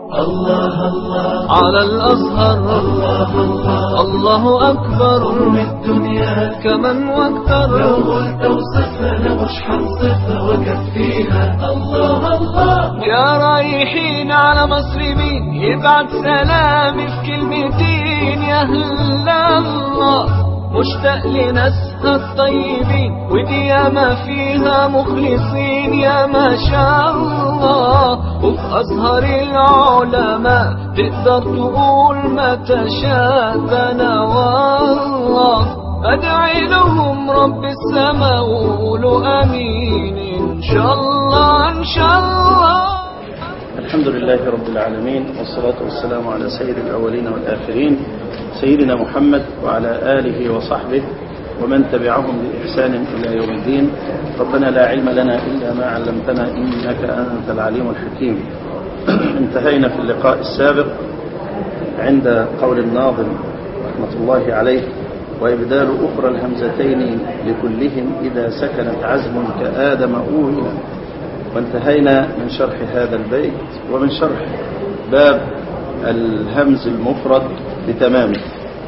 الله الله على الأزهر الله الله الله أكبر من الدنيا كمن واكثر لو قلت وصفها انا مش هنصفها وكفيها الله الله يا رايحين على مصر مين يبعت سلامي في كلمتين يا هلا الله مشتاق لناسها الطيبين ودي ياما فيها مخلصين يا ما شاء الله وفي أزهر العلماء تقدر تقول ما تشاء أنا والله أدعي لهم رب السماء وقولوا أمين إن شاء الله إن شاء الله الحمد لله رب العالمين والصلاة والسلام على سيد الأولين والآخرين سيدنا محمد وعلى آله وصحبه ومن تبعهم بإحسان إلى يوم الدين ربنا لا علم لنا إلا ما علمتنا إنك أنت العليم الحكيم انتهينا في اللقاء السابق عند قول الناظم رحمة الله عليه وإبدال أخرى الهمزتين لكلهم إذا سكنت عزم كآدم أوهنا وانتهينا من شرح هذا البيت ومن شرح باب الهمز المفرد بتمامه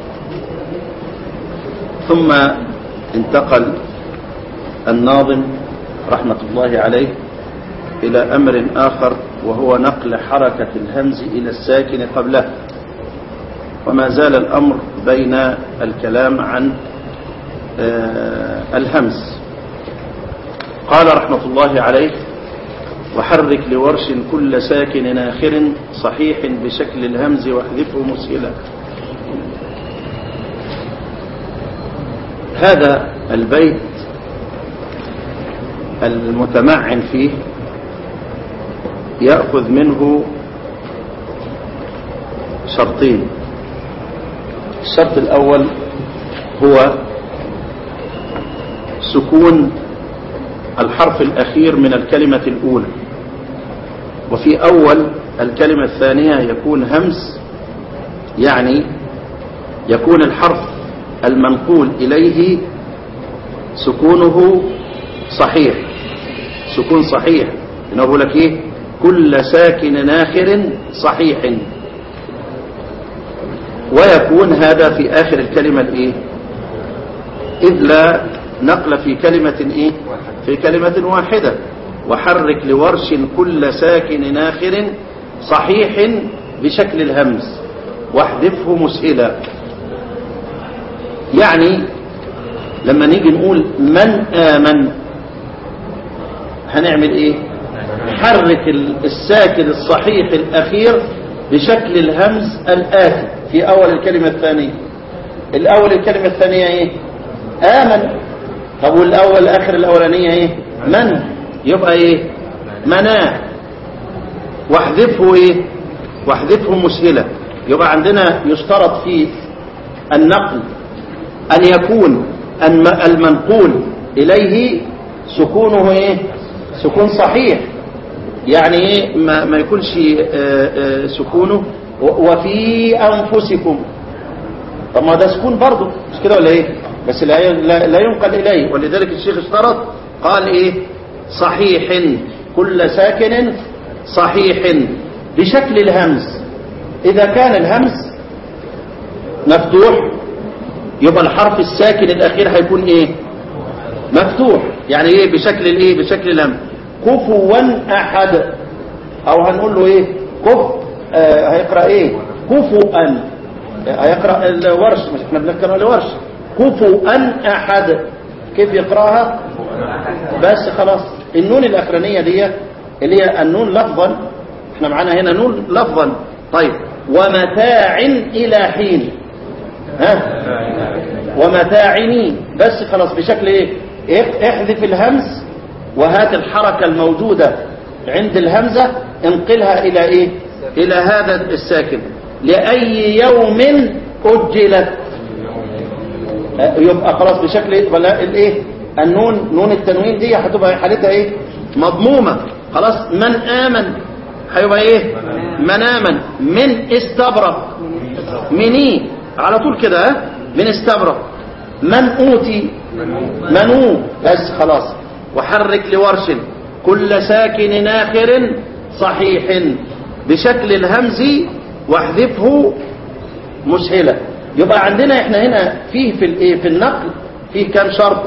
ثم انتقل الناظم رحمة الله عليه إلى أمر آخر وهو نقل حركة الهمز إلى الساكن قبله وما زال الأمر بين الكلام عن آه الهمز قال رحمة الله عليه وحرك لورش كل ساكن آخر صحيح بشكل الهمز واحذفه مسهلا هذا البيت المتمعن فيه يأخذ منه شرطين الشرط الأول هو سكون الحرف الأخير من الكلمة الأولى وفي أول الكلمة الثانية يكون همس يعني يكون الحرف المنقول إليه سكونه صحيح سكون صحيح نقول لك إيه كل ساكن آخر صحيح ويكون هذا في آخر الكلمة الإيه إذ لا نقل في كلمة إيه في كلمة واحدة وحرك لورش كل ساكن آخر صحيح بشكل الهمز واحذفه مسهلا يعني لما نيجي نقول من آمن هنعمل ايه حرك الساكن الصحيح الأخير بشكل الهمز الآتي في أول الكلمة الثانية الأول الكلمة الثانية ايه آمن طب والأول آخر الأولانية ايه من يبقى ايه مناه واحذفه ايه واحذفه مسهلة يبقى عندنا يشترط في النقل أن يكون المنقول إليه سكونه إيه سكون صحيح يعني إيه ما, ما يكونش سكونه وفي أنفسكم طب ما ده سكون برضه مش كده ولا إيه بس لا, لا ينقل إليه ولذلك الشيخ اشترط قال إيه صحيح كل ساكن صحيح بشكل الهمز إذا كان الهمز مفتوح يبقى الحرف الساكن الأخير هيكون إيه مفتوح يعني إيه بشكل الإيه بشكل الهمز كفوا أحد أو هنقول له إيه كف آه هيقرأ إيه كفوا هيقرأ الورش مش احنا بنقرأ الورش كفوا أحد كيف يقرأها بس خلاص النون الأخرانية دي اللي هي النون لفظا احنا معانا هنا نون لفظا طيب ومتاع إلى حين ها ومتاعني بس خلاص بشكل ايه احذف الهمز وهات الحركة الموجودة عند الهمزة انقلها الى ايه الى هذا الساكن لأي يوم أجلت يبقى خلاص بشكل ايه ولا الايه النون نون التنوين دي هتبقى حالتها ايه مضمومة خلاص من آمن هيبقى ايه من آمن من استبرق مني على طول كده ها من استبرق من أوتي منو بس خلاص وحرك لورش كل ساكن آخر صحيح بشكل الهمز واحذفه مسهلة يبقى عندنا احنا هنا فيه في الايه في النقل فيه كام شرط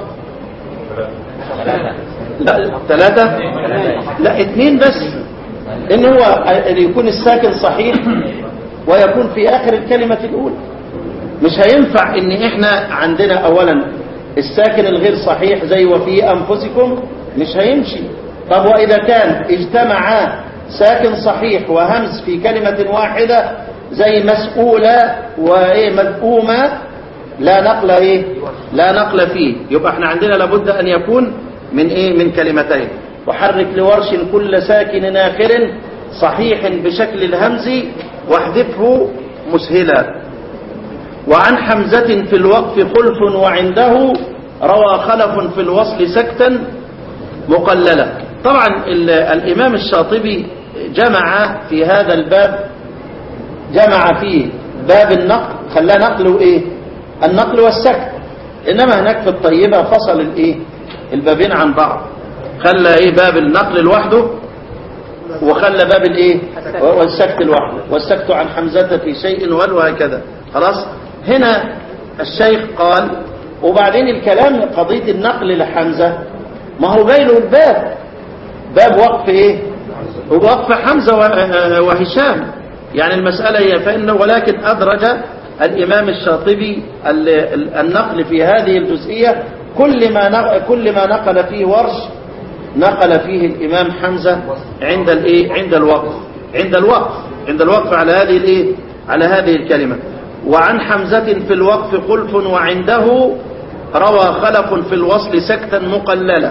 لا ثلاثة لا اثنين بس ان هو ان يكون الساكن صحيح ويكون في اخر الكلمة الاولى مش هينفع ان احنا عندنا اولا الساكن الغير صحيح زي وفي انفسكم مش هيمشي طب واذا كان اجتمعا ساكن صحيح وهمز في كلمة واحدة زي مسؤولة وايه مدؤومة لا نقل ايه لا نقل فيه يبقى احنا عندنا لابد ان يكون من ايه من كلمتين وحرك لورش كل ساكن آخر صحيح بشكل الهمز واحذفه مسهلا وعن حمزة في الوقف خلف وعنده روى خلف في الوصل سكتا مقللا طبعا ال- الإمام الشاطبي جمع في هذا الباب جمع فيه باب النقل خلاه نقل وإيه النقل والسكت إنما هناك في الطيبة فصل الإيه البابين عن بعض خلى إيه باب النقل لوحده وخلى باب الإيه والسكت لوحده والسكت عن حمزة في شيء ول وهكذا خلاص هنا الشيخ قال وبعدين الكلام قضية النقل لحمزة ما هو جاي له الباب باب وقف ايه وقف حمزة و- وهشام يعني المسألة هي فإنه ولكن أدرج الإمام الشاطبي ال- ال- النقل في هذه الجزئية كل ما نق- كل ما نقل فيه ورش نقل فيه الإمام حمزة عند الايه عند الوقف عند الوقف عند الوقف على هذه الايه على هذه الكلمة وعن حمزة في الوقف خلف وعنده روى خلف في الوصل سكتا مقللا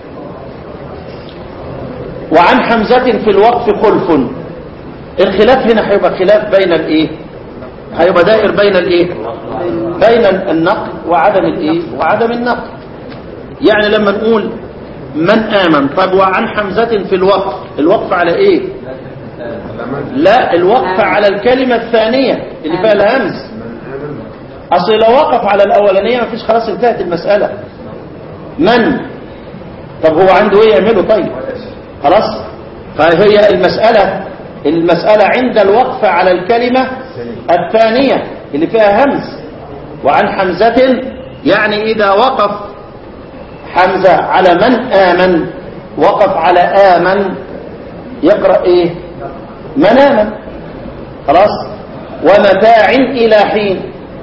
وعن حمزة في الوقف خلف الخلاف هنا هيبقى خلاف بين الايه هيبقى دائر بين الايه بين النقل وعدم الايه وعدم النقل يعني لما نقول من آمن طب وعن حمزة في الوقف الوقف على ايه لا الوقف على الكلمة الثانية اللي فيها الهمز اصل لو وقف على الاولانية مفيش خلاص انتهت المسألة من طب هو عنده ايه يعمله طيب خلاص فهي المسألة المسألة عند الوقف على الكلمة الثانية اللي فيها همز وعن حمزة يعني إذا وقف حمزة على من آمن وقف على آمن يقرأ إيه من آمن خلاص ومتاع إلى حين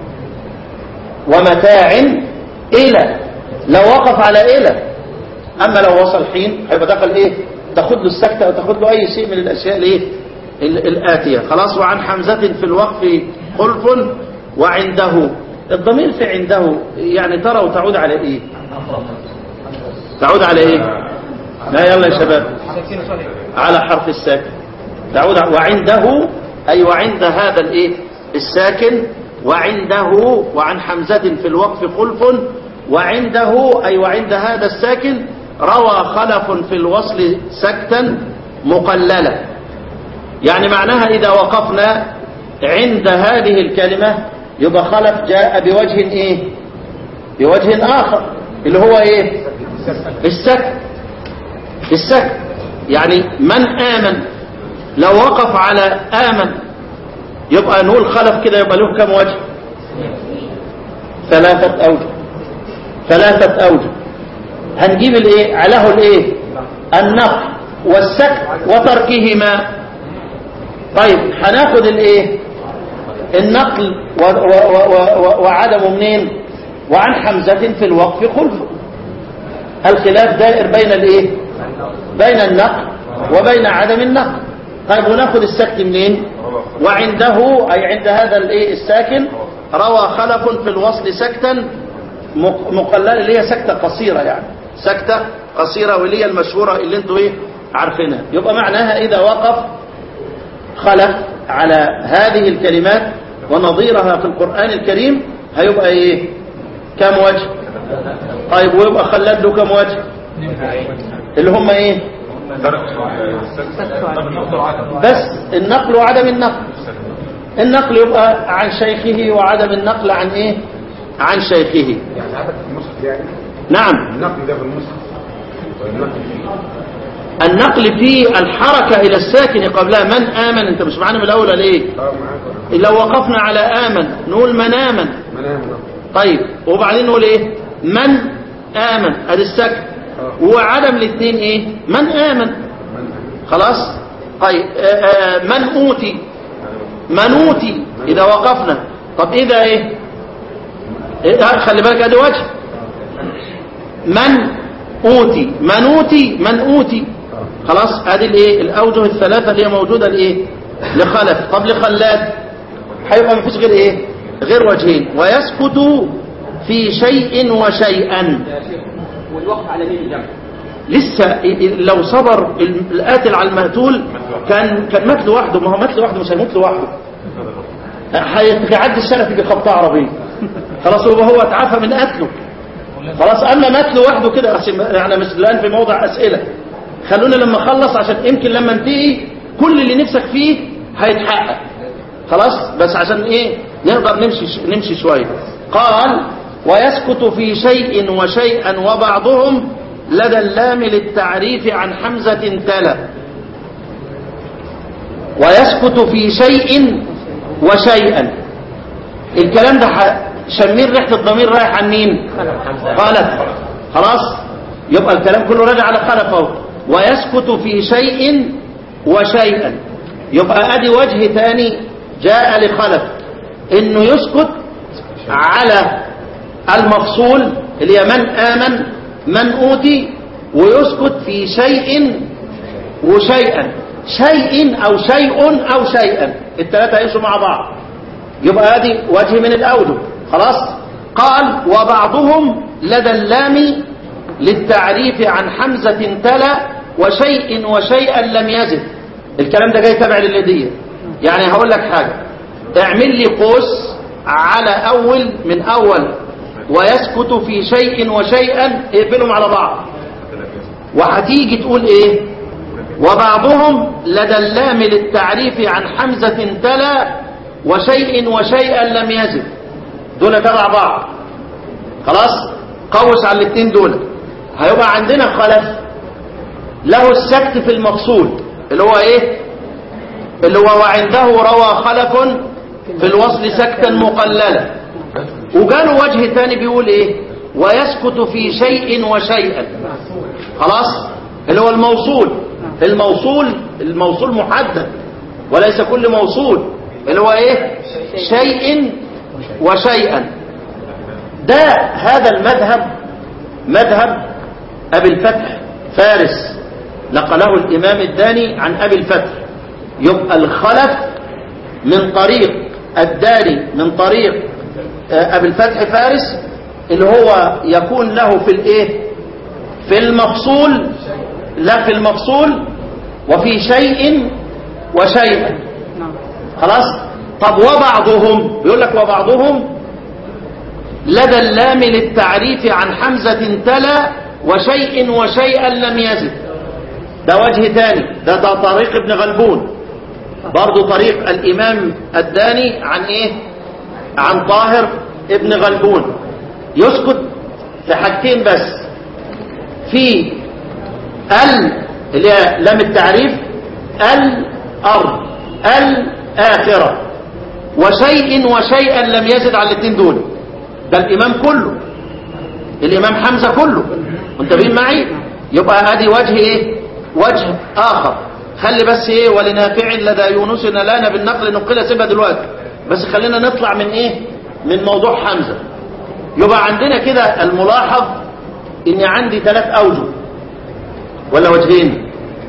ومتاع إلى لو وقف على إلى أما لو وصل حين هيبقى دخل إيه تاخد له السكتة أو تاخد له أي شيء من الأشياء الإيه ال- الآتية خلاص وعن حمزة في الوقف خلف وعنده الضمير في عنده يعني ترى وتعود على إيه تعود على إيه لا يلا يا شباب على حرف الساكن تعود على- وعنده أي وعند هذا الإيه الساكن وعنده وعن حمزة في الوقف خلف وعنده أي وعند هذا الساكن روى خلف في الوصل سكتا مقللا يعني معناها إذا وقفنا عند هذه الكلمة يبقى خلف جاء بوجه إيه بوجه آخر اللي هو إيه السكت السكت يعني من آمن لو وقف على آمن يبقى نقول خلف كده يبقى له كم وجه ثلاثة أوجه ثلاثة أوجه هنجيب الايه علاه الايه النقل والسكت وتركهما طيب هناخد الايه النقل و و و و وعدمه منين وعن حمزة في الوقف خلف الخلاف دائر بين الايه بين النقل وبين عدم النقل طيب وناخد السكت منين وعنده اي عند هذا الايه الساكن روى خلف في الوصل سكتا مق- مقللة اللي هي سكتة قصيرة يعني سكتة قصيرة واللي هي المشهورة اللي انتوا ايه عارفينها يبقى معناها اذا وقف خلف على هذه الكلمات ونظيرها في القرآن الكريم هيبقى ايه كم وجه طيب ويبقى خلد له كم وجه اللي هم ايه بس النقل وعدم النقل النقل يبقى عن شيخه وعدم النقل عن ايه عن شيخه يعني عدد في المصحف يعني نعم النقل ده في المصحف والنقل فيه النقل فيه الحركة إلى الساكن قبلها من آمن أنت مش معانا من الأول ولا إيه اه معاك لو وقفنا على آمن نقول من آمن منام طيب وبعدين نقول إيه من آمن أدي السكن وعدم الاثنين إيه من آمن خلاص طيب آه، آه، من أوتي من أوتي إذا وقفنا طب إذا إيه إيه، آه، خلي بالك أدي وجه من أوتي من أوتي من أوتي خلاص ادي الايه الاوجه الثلاثه اللي هي موجوده لايه لخلف طب لخلاد هيبقى مفيش غير ايه غير وجهين ويسكت في شيء وشيئا والوقف على مين الجمع لسه ال- ال- لو صبر ال- القاتل على المقتول كان كان مات لوحده ما هو مات لوحده مش هيموت لوحده هيعدي السنه تيجي خبطه عربيه خلاص هو هو اتعافى من قتله خلاص اما مات لوحده كده عشان يعني مش الان في موضع اسئله خلونا لما اخلص عشان يمكن لما انتهي كل اللي نفسك فيه هيتحقق خلاص بس عشان ايه نقدر نمشي نمشي شويه قال ويسكت في شيء وشيئا وبعضهم لدى اللام للتعريف عن حمزة تلا ويسكت في شيء وشيئا الكلام ده ح- شمير ريحة الضمير رايح عن مين خلف خلاص يبقى الكلام كله راجع على خلف اهو ويسكت في شيء وشيئا يبقى ادي وجه ثاني جاء لخلف انه يسكت على المفصول اللي هي من آمن من أوتي ويسكت في شيء وشيئا شيء أو شيء أو شيئا الثلاثة يمشوا مع بعض يبقى هذه وجه من الأوجه خلاص قال وبعضهم لدى اللام للتعريف عن حمزة تلا وشيء وشيئا لم يزد الكلام ده جاي تبع للدية يعني هقول لك حاجة اعمل لي قوس على أول من أول ويسكت في شيء وشيئا اقبلهم على بعض وهتيجي تقول ايه وبعضهم لدى اللام للتعريف عن حمزة تلا وشيء وشيئا لم يزد دول تبع بعض خلاص قوس على الاثنين دول هيبقى عندنا خلف له السكت في المفصول اللي هو ايه اللي هو وعنده روى خلف في الوصل سكتا مقللا وجاله وجه تاني بيقول ايه ويسكت في شيء وشيئا خلاص اللي هو الموصول الموصول الموصول محدد وليس كل موصول اللي هو ايه شيء وشيئا ده هذا المذهب مذهب ابي الفتح فارس نقله الامام الداني عن ابي الفتح يبقى الخلف من طريق الداري من طريق آه، ابي الفتح فارس اللي هو يكون له في الايه في المفصول لا في المفصول وفي شيء وشيئا خلاص طب وبعضهم بيقول لك وبعضهم لدى اللام للتعريف عن حمزة تلا وشيء وشيئا لم يزد ده وجه ثاني ده, ده طريق ابن غلبون برضو طريق الإمام الداني عن إيه عن طاهر ابن غلبون يسكت في حاجتين بس في ال اللي هي لام التعريف الأرض الآخرة وشيء وشيئا لم يزد على الاثنين دول ده الإمام كله الإمام حمزة كله منتبهين معي يبقى ادي وجه ايه وجه آخر خلي بس ايه ولنافع لدى يونسنا لانا بالنقل نقل سيبها دلوقتي بس خلينا نطلع من ايه من موضوع حمزة يبقى عندنا كده الملاحظ ان عندي ثلاث اوجه ولا وجهين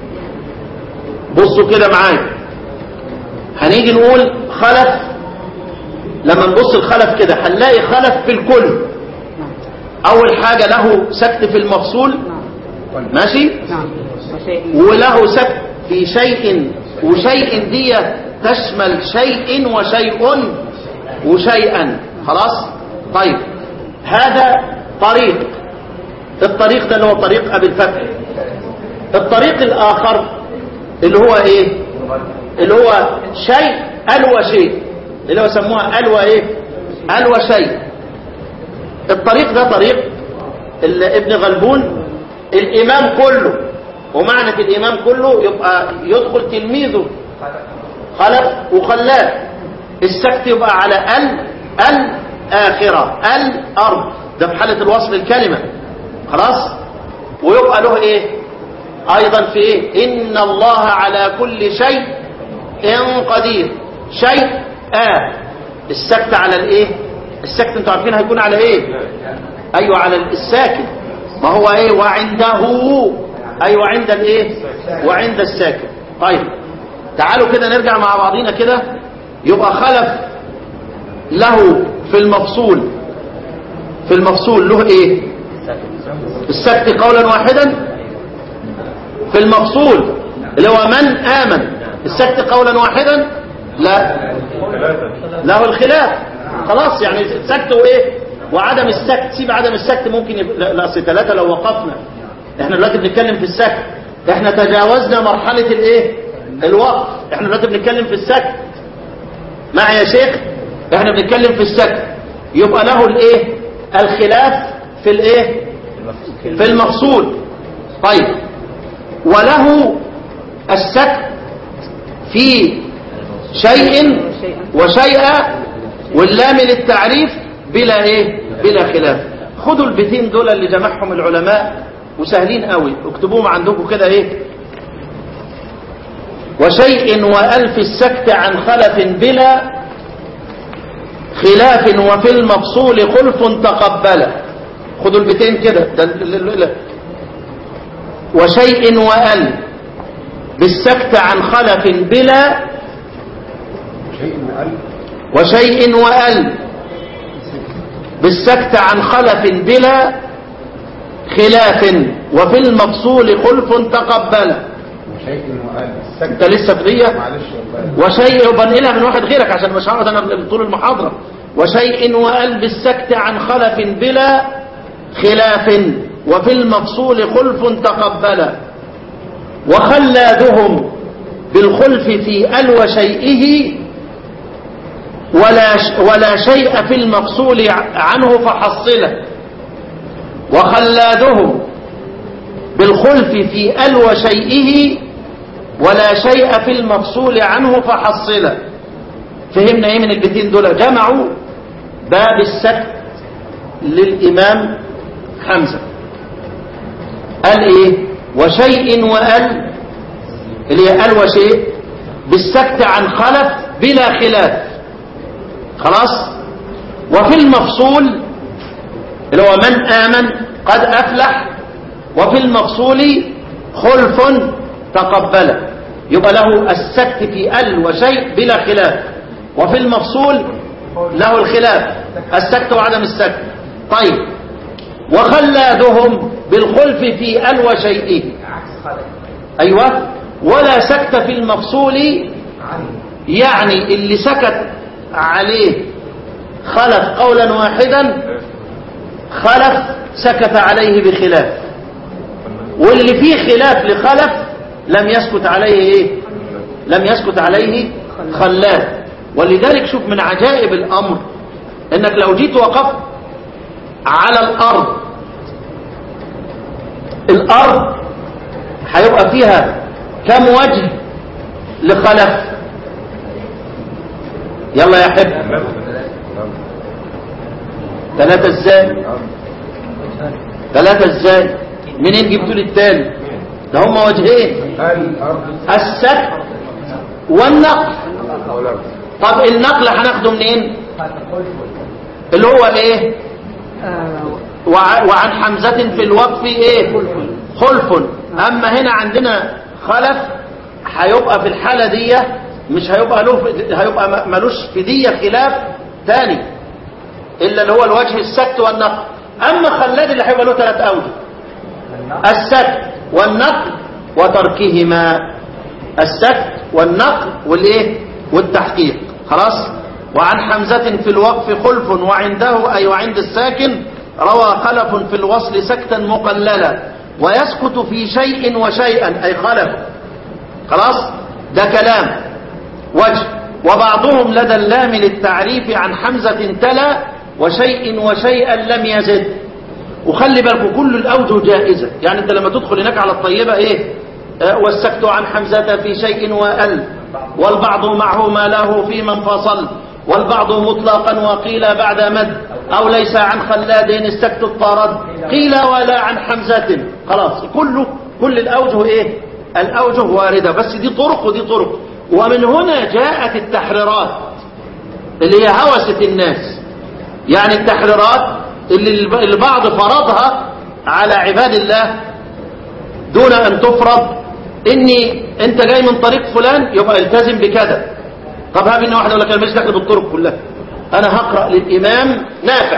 بصوا كده معايا هنيجي نقول خلف لما نبص الخلف كده هنلاقي خلف في الكل اول حاجة له سكت في المفصول ماشي نعم وشيء وله سكت في شيء وشيء دي تشمل شيء وشيء وشيئا خلاص طيب هذا طريق الطريق ده اللي هو طريق ابي الفتح الطريق الاخر اللي هو ايه اللي هو شيء الوى شيء اللي هو سموها الوى ايه الوى شيء الطريق ده طريق ال- ابن غلبون الامام كله ومعنى الإمام كله يبقى يدخل تلميذه خلف وخلاف السكت يبقى على ال الآخرة الأرض ده في حالة الوصل الكلمة خلاص ويبقى له ايه ايضا في ايه ان الله على كل شيء ان قدير شيء آه السكت على الايه السكت انتوا عارفين هيكون على ايه ايوه على الساكن ما هو ايه وعنده ايوه عند الايه وعند الساكن طيب تعالوا كده نرجع مع بعضينا كده يبقى خلف له في المفصول في المفصول له ايه السكت قولا واحدا في المفصول اللي هو من آمن السكت قولا واحدا لا له الخلاف خلاص يعني السكت وايه وعدم السكت سيب عدم السكت ممكن يبقى لا لا، اصل ثلاثة لو وقفنا احنا دلوقتي بنتكلم في السكت احنا تجاوزنا مرحلة الايه الوقف احنا دلوقتي بنتكلم في السكت معي يا شيخ احنا بنتكلم في السكت يبقى له الايه الخلاف في الايه في المقصود طيب وله السكت في شيء وشيئا واللام للتعريف بلا ايه بلا خلاف خدوا البيتين دول اللي جمعهم العلماء وسهلين قوي اكتبوهم عندكم كده ايه وشيء وألف السكت عن خلف بلا خلاف وفي المفصول خلف تقبل خدوا البيتين كده ده ال- ال- ال- وشيء وأل بالسكت عن خلف بلا وشيء وأل بالسكت عن خلف بلا خلاف وفي المفصول خلف تقبل شيء وقال انت لسه في دي معلش والله وشيء بنقلها من واحد غيرك عشان مش هقعد انا طول المحاضره وشيء وقال بالسكت عن خلف بلا خلاف وفي المفصول خلف تقبل وخلادهم بالخلف في ال وشيئه ولا ش- ولا شيء في المفصول عنه فحصله وخلادهم بالخلف في ال وشيئه ولا شيء في المفصول عنه فحصله فهمنا ايه من البيتين دول جمعوا باب السكت للامام حمزه قال ايه وشيء وال اللي هي ال وشيء بالسكت عن خلف بلا خلاف خلاص وفي المفصول اللي هو من آمن قد أفلح وفي المفصول خلف تقبل يبقى له السكت في ال وشيء بلا خلاف وفي المفصول له الخلاف السكت وعدم السكت طيب وخلادهم بالخلف في ال وشيئه أيوة ولا سكت في المفصول يعني اللي سكت عليه خلف قولا واحدا خلف سكت عليه بخلاف واللي فيه خلاف لخلف لم يسكت عليه ايه لم يسكت عليه خلاف ولذلك شوف من عجائب الامر انك لو جيت وقفت على الارض الارض هيبقى فيها كم وجه لخلف يلا يا حب ثلاثة ازاي ثلاثة ازاي منين جبتوا لي التاني ده هما وجهين الأرض السكت والنقل أولاد طب النقل هناخده منين اللي هو ايه وع- وعن حمزة في الوقف ايه خلف اما هنا عندنا خلف هيبقى في الحالة دي مش هيبقى له هيبقى م- ملوش في دي خلاف تاني الا اللي هو الوجه السكت والنقل اما خلاد اللي هيبقى له ثلاث اوجه السكت والنقل وتركهما السكت والنقل والايه والتحقيق خلاص وعن حمزة في الوقف خلف وعنده أي وعند الساكن روى خلف في الوصل سكتا مقللا ويسكت في شيء وشيئا أي خلف خلاص ده كلام وجه وبعضهم لدى اللام للتعريف عن حمزة تلا وشيء وشيئا لم يزد وخلي بالكم كل الأوجه جائزة يعني انت لما تدخل هناك على الطيبة ايه آه، والسكت عن حمزة في شيء وأل والبعض معه ما له في من فصل والبعض مطلقا وقيل بعد مد أو ليس عن خلاد السكت الطرد قيل ولا عن حمزة خلاص كله كل الأوجه إيه الأوجه واردة بس دي طرق ودي طرق ومن هنا جاءت التحريرات اللي هي هوسة الناس يعني التحريرات اللي البعض فرضها على عباد الله دون أن تفرض إني أنت جاي من طريق فلان يبقى التزم بكذا طب هاب إن واحد يقول لك أنا مش داخل بالطرق كلها أنا هقرأ للإمام نافع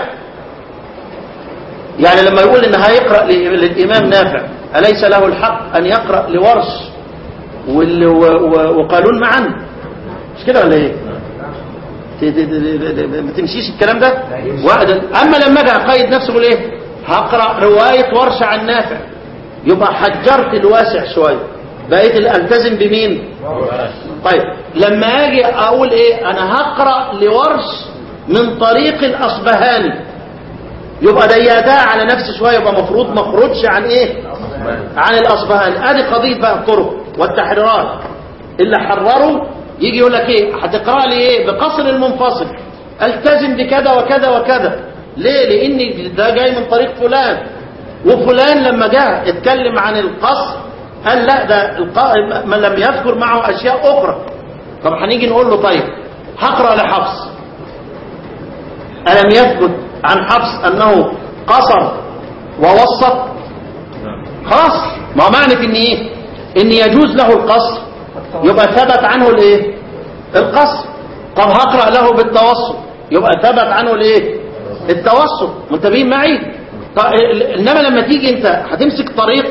يعني لما يقول إن هيقرأ ل- للإمام نافع أليس له الحق أن يقرأ لورش وال- و- و- وقالون معا مش كده ولا إيه ت- ت- ت- ت- ما تمشيش الكلام ده واحد اما لما اجي اقيد نفسي اقول ايه هقرا روايه ورش عن نافع يبقى حجرت الواسع شويه بقيت التزم بمين طيب لما اجي اقول ايه انا هقرا لورش من طريق الاصبهاني يبقى ضيقتها على نفسي شويه يبقى مفروض ما اخرجش عن ايه عن الاصبهاني ادي قضيه بقى الطرق والتحريرات اللي حرروا يجي يقول لك ايه هتقرا لي ايه بقصر المنفصل التزم بكذا وكذا وكذا ليه لان ده جاي من طريق فلان وفلان لما جاء اتكلم عن القصر قال لا ده الق- من لم يذكر معه اشياء اخرى طب هنيجي نقول له طيب هقرا لحفص ألم يثبت عن حفص أنه قصر ووسط خلاص ما معنى ان ايه ان يجوز له القصر يبقى ثبت عنه الايه القصر طب هقرأ له بالتوسط يبقى ثبت عنه الايه التوسط منتبهين معي طب ال- انما لما تيجي انت هتمسك طريق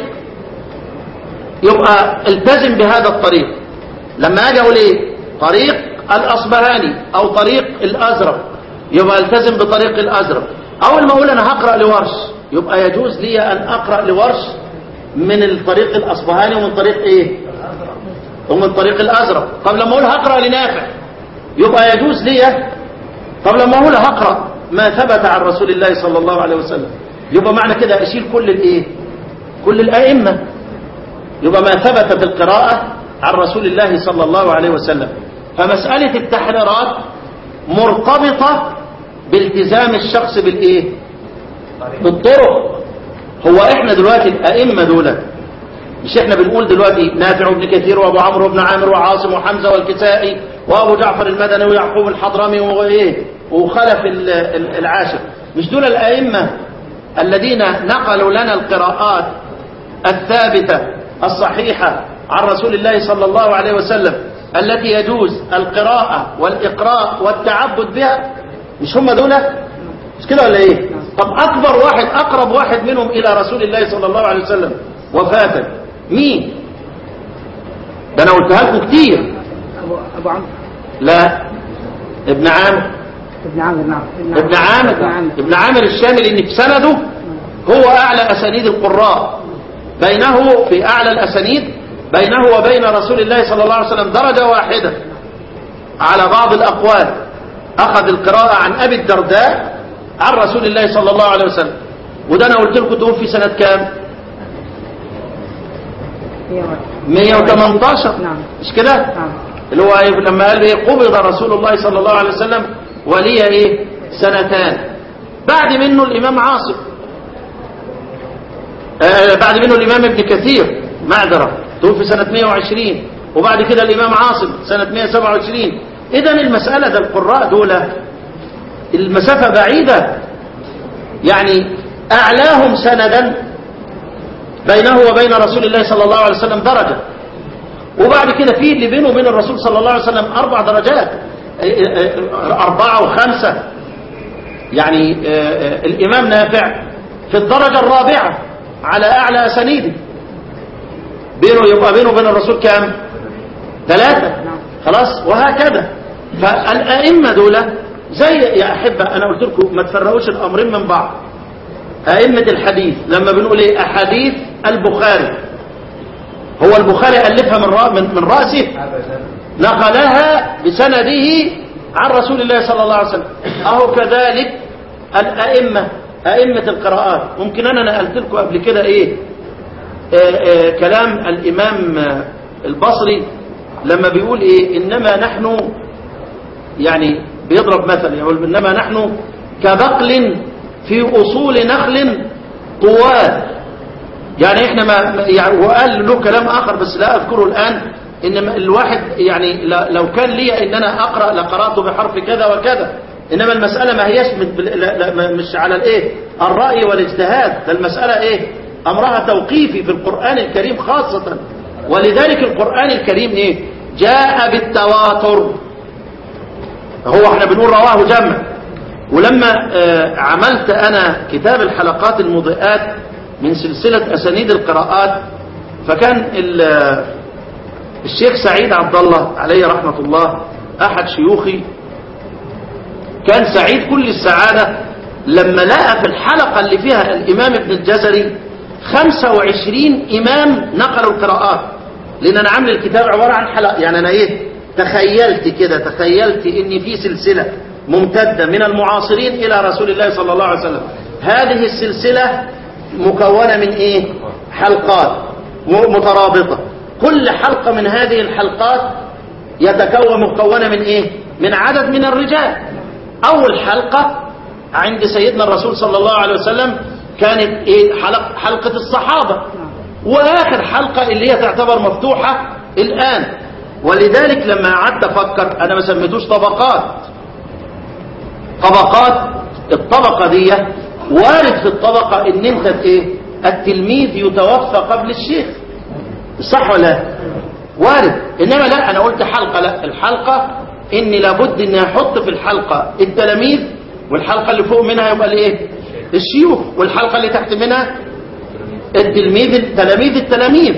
يبقى التزم بهذا الطريق لما اجي اقول ايه طريق الاصبهاني او طريق الازرق يبقى التزم بطريق الازرق اول ما اقول انا هقرا لورش يبقى يجوز لي ان اقرا لورش من الطريق الاصبهاني ومن طريق ايه ومن طريق الازرق طب لما اقول هقرا لنافع يبقى يجوز لي طب لما اقول هقرا ما ثبت عن رسول الله صلى الله عليه وسلم يبقى معنى كده اشيل كل الايه كل الائمه يبقى ما ثبت في القراءة عن رسول الله صلى الله عليه وسلم فمسألة التحريرات مرتبطة بالتزام الشخص بالإيه بالطرق هو إحنا دلوقتي الأئمة دول مش إحنا بنقول دلوقتي نافع بن كثير وأبو عمرو بن عامر وعاصم وحمزة والكسائي وأبو جعفر المدني ويعقوب الحضرمي وإيه وخلف ال- ال- العاشر مش دول الأئمة الذين نقلوا لنا القراءات الثابتة الصحيحة عن رسول الله صلى الله عليه وسلم التي يجوز القراءة والإقراء والتعبد بها مش هم دول مش كده ولا ايه طب أكبر واحد أقرب واحد منهم إلى رسول الله صلى الله عليه وسلم وفاة مين ده أنا قلتها لكم كتير أبو أبو عمرو لا ابن عامر ابن عامر نعم ابن عامر ابن عامر ابن عامر الشامل ان في سنده هو اعلى اسانيد القراء بينه في اعلى الاسانيد بينه وبين رسول الله صلى الله عليه وسلم درجة واحدة على بعض الاقوال اخذ القراءة عن ابي الدرداء عن رسول الله صلى الله عليه وسلم وده انا قلت لكم توفي سنة كام هي واحد. 118 نعم مش كده نعم اللي هو إيه لما قال ايه قبض رسول الله صلى الله عليه وسلم ولي ايه سنتان بعد منه الامام عاصم آه بعد منه الامام ابن كثير معذرة توفي سنة 120 وبعد كده الامام عاصم سنة 127 اذا المسألة ده القراء دول المسافة بعيدة يعني اعلاهم سندا بينه وبين رسول الله صلى الله عليه وسلم درجة وبعد كده في اللي بينه وبين الرسول صلى الله عليه وسلم أربع درجات أربعة وخمسة يعني الإمام نافع في الدرجة الرابعة على أعلى أسانيده بينه يبقى بينه وبين الرسول كام ثلاثة خلاص وهكذا فالأئمة دول زي يا أحبة أنا قلت لكم ما تفرقوش الأمرين من بعض أئمة الحديث لما بنقول إيه أحاديث البخاري هو البخاري ألفها من رأ- من من رأسه نقلها بسنده عن رسول الله صلى الله عليه وسلم أهو كذلك الأئمة أئمة القراءات ممكن أنا نقلت لكم قبل كده إيه آه، آه، كلام الإمام آه، البصري لما بيقول إيه إنما نحن يعني بيضرب مثل يقول إنما نحن كبقل في أصول نخل طوال يعني احنا ما ما- يعني وقال له كلام آخر بس لا أذكره الآن إن ما- الواحد يعني ل- لو كان لي إن أنا أقرأ لقرأت بحرف كذا وكذا إنما المسألة ما هيش من- بال- لا- لا- ما- مش على الإيه الرأي والاجتهاد ده المسألة إيه أمرها توقيفي في القرآن الكريم خاصة ولذلك القرآن الكريم إيه جاء بالتواتر هو احنا بنقول رواه جمع ولما آه، عملت انا كتاب الحلقات المضيئات من سلسلة اسانيد القراءات فكان ال- آه، الشيخ سعيد عبد الله عليه رحمة الله احد شيوخي كان سعيد كل السعادة لما لقى في الحلقة اللي فيها الامام ابن الجزري 25 امام نقلوا القراءات لان انا عامل الكتاب عبارة عن حلقة يعني انا ايه تخيلت كده تخيلت ان في سلسلة ممتدة من المعاصرين الى رسول الله صلى الله عليه وسلم هذه السلسلة مكونة من ايه حلقات م- مترابطة كل حلقة من هذه الحلقات يتكون مكونة من ايه من عدد من الرجال اول حلقة عند سيدنا الرسول صلى الله عليه وسلم كانت ايه حلق حلقة الصحابة واخر حلقة اللي هي تعتبر مفتوحة الان ولذلك لما قعدت افكر انا ما سميتوش طبقات طبقات الطبقة دي وارد في الطبقة ان انت ايه التلميذ يتوفى قبل الشيخ صح ولا لا؟ وارد انما لا انا قلت حلقة لا الحلقة اني لابد اني احط في الحلقة التلاميذ والحلقة اللي فوق منها يبقى الايه الشيوخ والحلقة اللي تحت منها التلميذ التلاميذ التلاميذ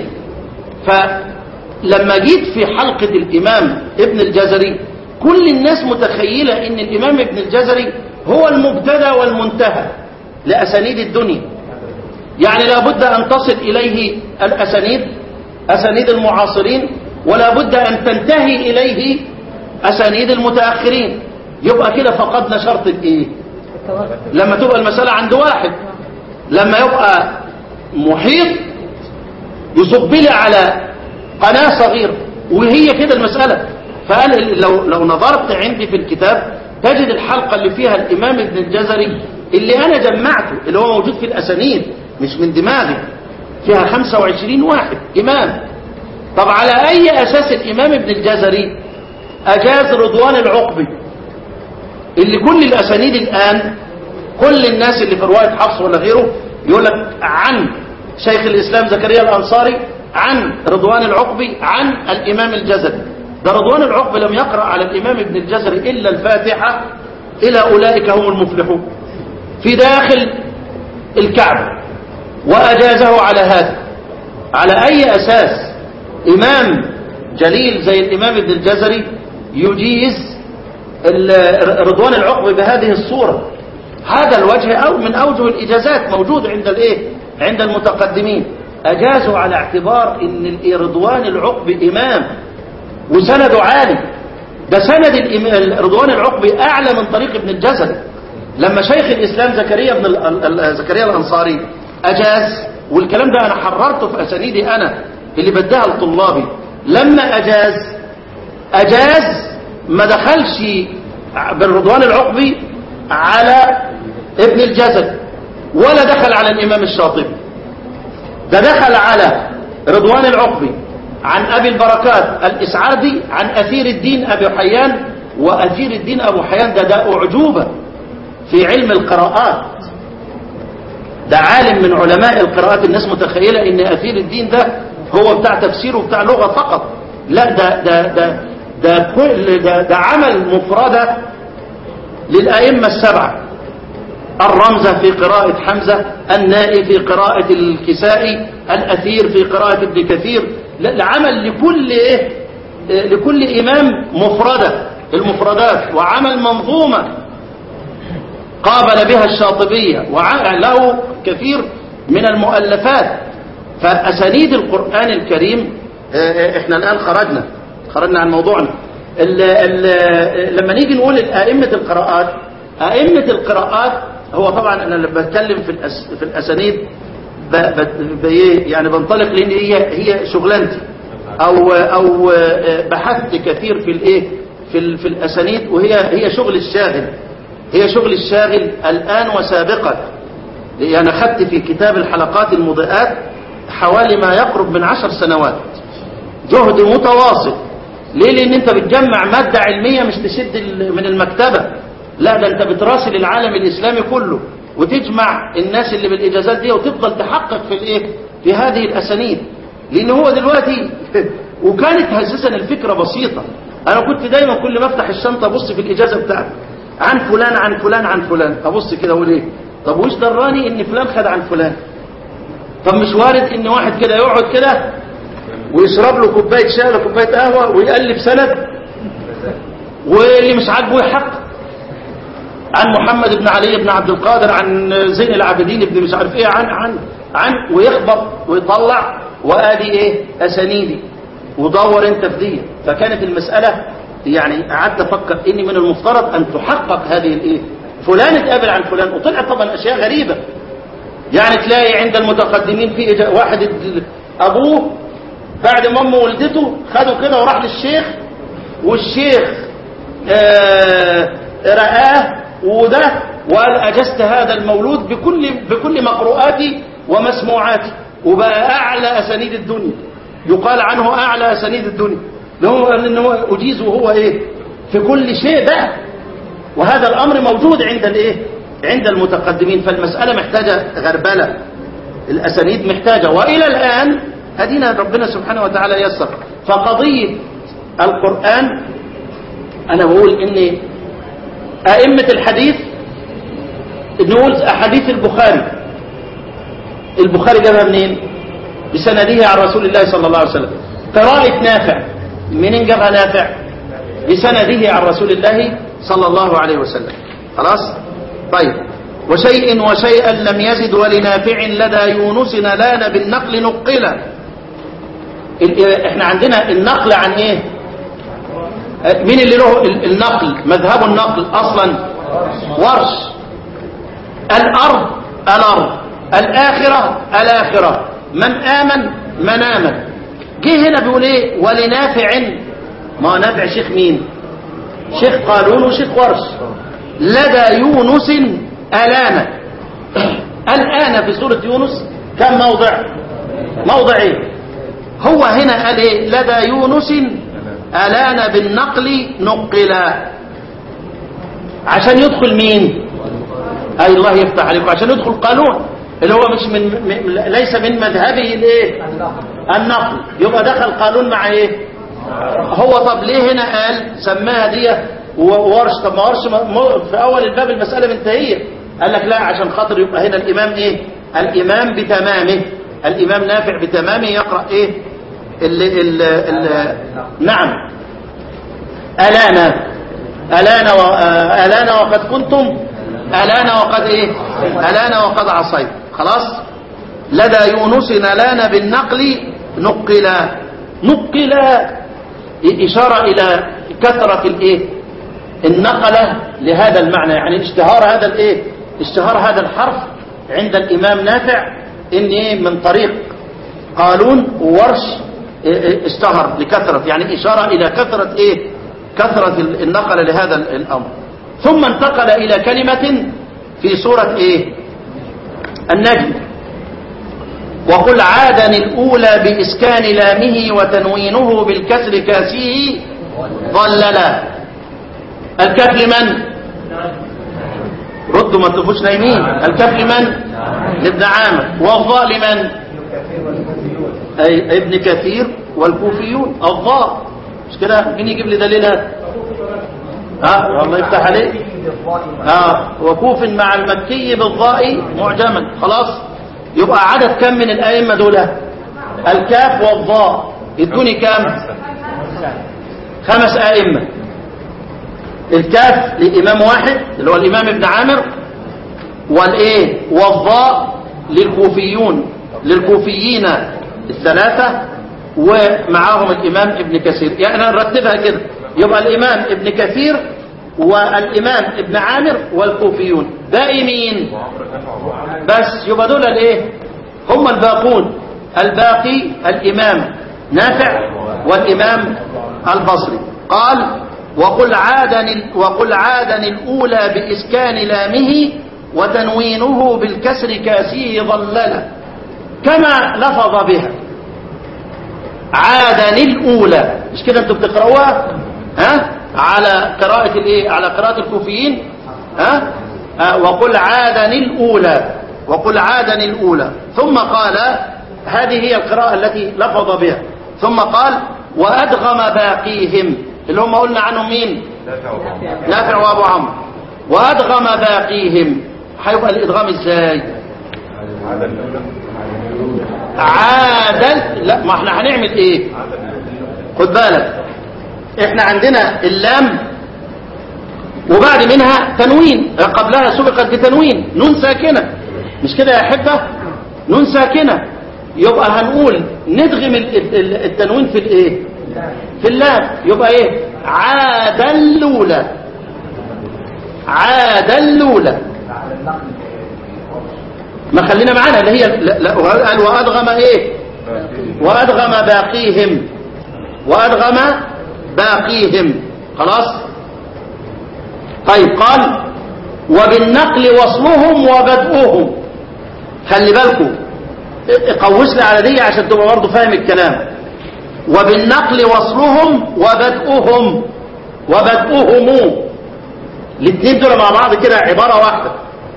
فلما جيت في حلقة الإمام ابن الجزري كل الناس متخيلة ان الإمام ابن الجزري هو المبتدا والمنتهى لأسانيد الدنيا يعني لابد أن تصل إليه الأسانيد أسانيد المعاصرين ولا بد أن تنتهي إليه أسانيد المتأخرين يبقى كده فقدنا شرط الإيه التواتر لما تبقى المسألة عند واحد لما يبقى محيط يصب لي على قناة صغيرة وهي كده المسألة فقال لو, لو نظرت عندي في الكتاب تجد الحلقة اللي فيها الإمام ابن الجزري اللي أنا جمعته اللي هو موجود في الأسانيد مش من دماغي فيها 25 واحد إمام طب على أي أساس الإمام ابن الجزري أجاز رضوان العقبي اللي كل الأسانيد الآن كل الناس اللي في رواية حفص ولا غيره يقول لك عن شيخ الإسلام زكريا الأنصاري عن رضوان العقبي عن الإمام الجزري ده رضوان العقبي لم يقرأ على الإمام ابن الجزري إلا الفاتحة إلى أولئك هم المفلحون في داخل الكعبة وأجازه على هذا على أي أساس إمام جليل زي الإمام ابن الجزري يجيز ال- رضوان العقبي بهذه الصورة هذا الوجه أو من أوجه الإجازات موجود عند الإيه عند المتقدمين أجازوا على اعتبار أن ال- رضوان العقبي إمام وسنده عالي ده سند الإم- رضوان العقبي أعلى من طريق ابن الجزري لما شيخ الإسلام زكريا بن ال- ال- ال- زكريا الأنصاري أجاز والكلام ده أنا حررته في أسانيدي أنا اللي بديها لطلابي لما أجاز أجاز ما دخلش بالرضوان العقبي على ابن الجزري ولا دخل على الإمام الشاطبي ده دخل على رضوان العقبي عن أبي البركات الإسعادي عن أثير الدين أبي حيان وأثير الدين أبو حيان ده ده أعجوبة في علم القراءات ده عالم من علماء القراءات الناس متخيلة ان أثير الدين ده هو بتاع تفسير وبتاع لغة فقط لا ده ده ده ده كل ده, ده عمل مفردة للأئمة السبعة الرمزة في قراءة حمزة النائي في قراءة الكسائي الأثير في قراءة ابن كثير العمل لكل إيه إيه، لكل إمام مفردة المفردات وعمل منظومة قابل بها الشاطبية وله كثير من المؤلفات فأسانيد القرآن الكريم آه، آه، احنا الآن خرجنا خرجنا عن موضوعنا ال ال لما نيجي نقول أئمة القراءات أئمة القراءات هو طبعا أنا لما بتكلم في, الأس في الأسانيد ب... ب... ب... إيه؟ يعني بنطلق لان هي هي شغلانتي او او آه، بحثت كثير في الايه في ال... في الاسانيد وهي هي شغل الشاغل هي شغل الشاغل الان وسابقا يعني اخذت في كتاب الحلقات المضيئات حوالي ما يقرب من عشر سنوات جهد متواصل ليه لان انت بتجمع مادة علمية مش تشد ال- من المكتبة لا ده انت بتراسل العالم الاسلامي كله وتجمع الناس اللي بالاجازات دي وتفضل تحقق في الايه في هذه الاسانيد لان هو دلوقتي وكانت اساسا الفكرة بسيطة انا كنت دايما كل ما افتح الشنطة ابص في الاجازة بتاعتي عن فلان عن فلان عن فلان ابص كده اقول ايه طب وش دراني ان فلان خد عن فلان طب مش وارد ان واحد كده يقعد كده ويشرب له كوبايه شاي ولا كوبايه قهوه ويالف سند واللي مش عاجبه يحقق عن محمد بن علي بن عبد القادر عن زين العابدين بن مش عارف ايه عن عن عن ويخبط ويطلع وادي ايه اسانيدي ودور انت في دي فكانت المساله يعني قعدت افكر اني من المفترض ان تحقق هذه الايه فلان اتقابل عن فلان وطلعت طبعا اشياء غريبه يعني تلاقي عند المتقدمين في إجا- واحد اد- ابوه بعد ما امه ولدته خده كده وراح للشيخ والشيخ آه، رآه وده وقال أجزت هذا المولود بكل بكل مقروءاتي ومسموعاتي وبقى أعلى أسانيد الدنيا يقال عنه أعلى أسانيد الدنيا لأنه قال إن هو أجيز وهو إيه في كل شيء بقى وهذا الأمر موجود عند الإيه عند المتقدمين فالمسألة محتاجة غربلة الأسانيد محتاجة وإلى الآن هدينا ربنا سبحانه وتعالى يسر فقضية القرآن أنا بقول إن أئمة الحديث نقول أحاديث البخاري البخاري جابها منين بسنده عن رسول الله صلى الله عليه وسلم قراءة نافع منين جابها نافع بسنده عن رسول الله صلى الله عليه وسلم خلاص طيب وشيء وشيئا لم يزد ولنافع لدى يونس نلان بالنقل نقلا ال- احنا عندنا النقل عن ايه مين اللي له ال- النقل مذهب النقل اصلا ورش الارض الارض الاخره الاخره من امن من امن جه هنا بيقول ايه ولنافع ما هو نافع شيخ مين شيخ قالون وشيخ ورش لدى يونس الان الان في سوره يونس كم موضع موضع ايه هو هنا قال ايه لدى يونس الان بالنقل نقلا عشان يدخل مين اي الله يفتح عليكم عشان يدخل قانون اللي هو مش من م- ليس من مذهبه الايه النقل يبقى دخل قانون مع ايه هو طب ليه هنا قال سماها دي وورش طب ما ورش م- م- في اول الباب المساله منتهيه قال لك لا عشان خاطر يبقى هنا الامام ايه الامام بتمامه الامام نافع بتمامه يقرا ايه ال ال ال نعم الانا الانا و- آه، الانا وقد كنتم الانا وقد ايه الانا وقد عصيت خلاص لدى يونس نلان بالنقل نقلا نقلا إشارة إلى كثرة الإيه النقلة لهذا المعنى يعني اشتهار هذا الإيه اشتهار هذا الحرف عند الإمام نافع إن إيه من طريق قالون وورش إيه إيه اشتهر لكثرة يعني إشارة إلى كثرة إيه كثرة النقلة لهذا الأمر ثم انتقل إلى كلمة في سورة إيه النجم وقل عادا الأولى بإسكان لامه وتنوينه بالكسر كاسيه ضللا الكاف لمن ردوا ما تبقوش نايمين الكاف لمن لابن عامر والضاء لمن أي ابن كثير والكوفيون الضاء مش كده مين يجيب لي دليلها ها والله يفتح عليك اه وكوف مع المكي بالضاء معجما خلاص يبقى عدد كم من الائمه دول الكاف والضاء يدوني كم خمس ائمه الكاف لامام واحد اللي هو الامام ابن عامر والايه والضاء للكوفيون للكوفيين الثلاثه ومعاهم الامام ابن كثير يعني نرتبها كده يبقى الامام ابن كثير والامام ابن عامر والكوفيون باقي مين بس يبقى دول الايه هم الباقون الباقي الإمام نافع والإمام البصري قال وقل عادا وقل عادا الأولى بإسكان لامه وتنوينه بالكسر كاسيه ضللا كما لفظ بها عادا الأولى مش كده انتوا بتقرأوها ها على قراءة الايه على قراءة الكوفيين ها آه، وقل عادا الأولى وقل عادا الأولى ثم قال هذه هي القراءة التي لفظ بها ثم قال وأدغم باقيهم اللي هم قلنا عنهم مين نافع وأبو عمرو وأدغم باقيهم هيبقى الإدغام ازاي عادل لا ما احنا هنعمل ايه خد بالك احنا عندنا اللام وبعد منها تنوين قبلها سبقت بتنوين نون ساكنة مش كده يا حبة نون ساكنة يبقى هنقول ندغم ال- ال- التنوين في الايه في اللام يبقى ايه عاد اللولى عاد اللولى ما خلينا معانا اللي هي لا لا قال وادغم ايه وادغم باقيهم وادغم باقيهم خلاص طيب قال وبالنقل وصلهم وبدؤهم خلي بالكم قوس لي على دي عشان تبقى برضه فاهم الكلام وبالنقل وصلهم وبدؤهم وبدؤهم الاثنين دول مع بعض كده عبارة واحدة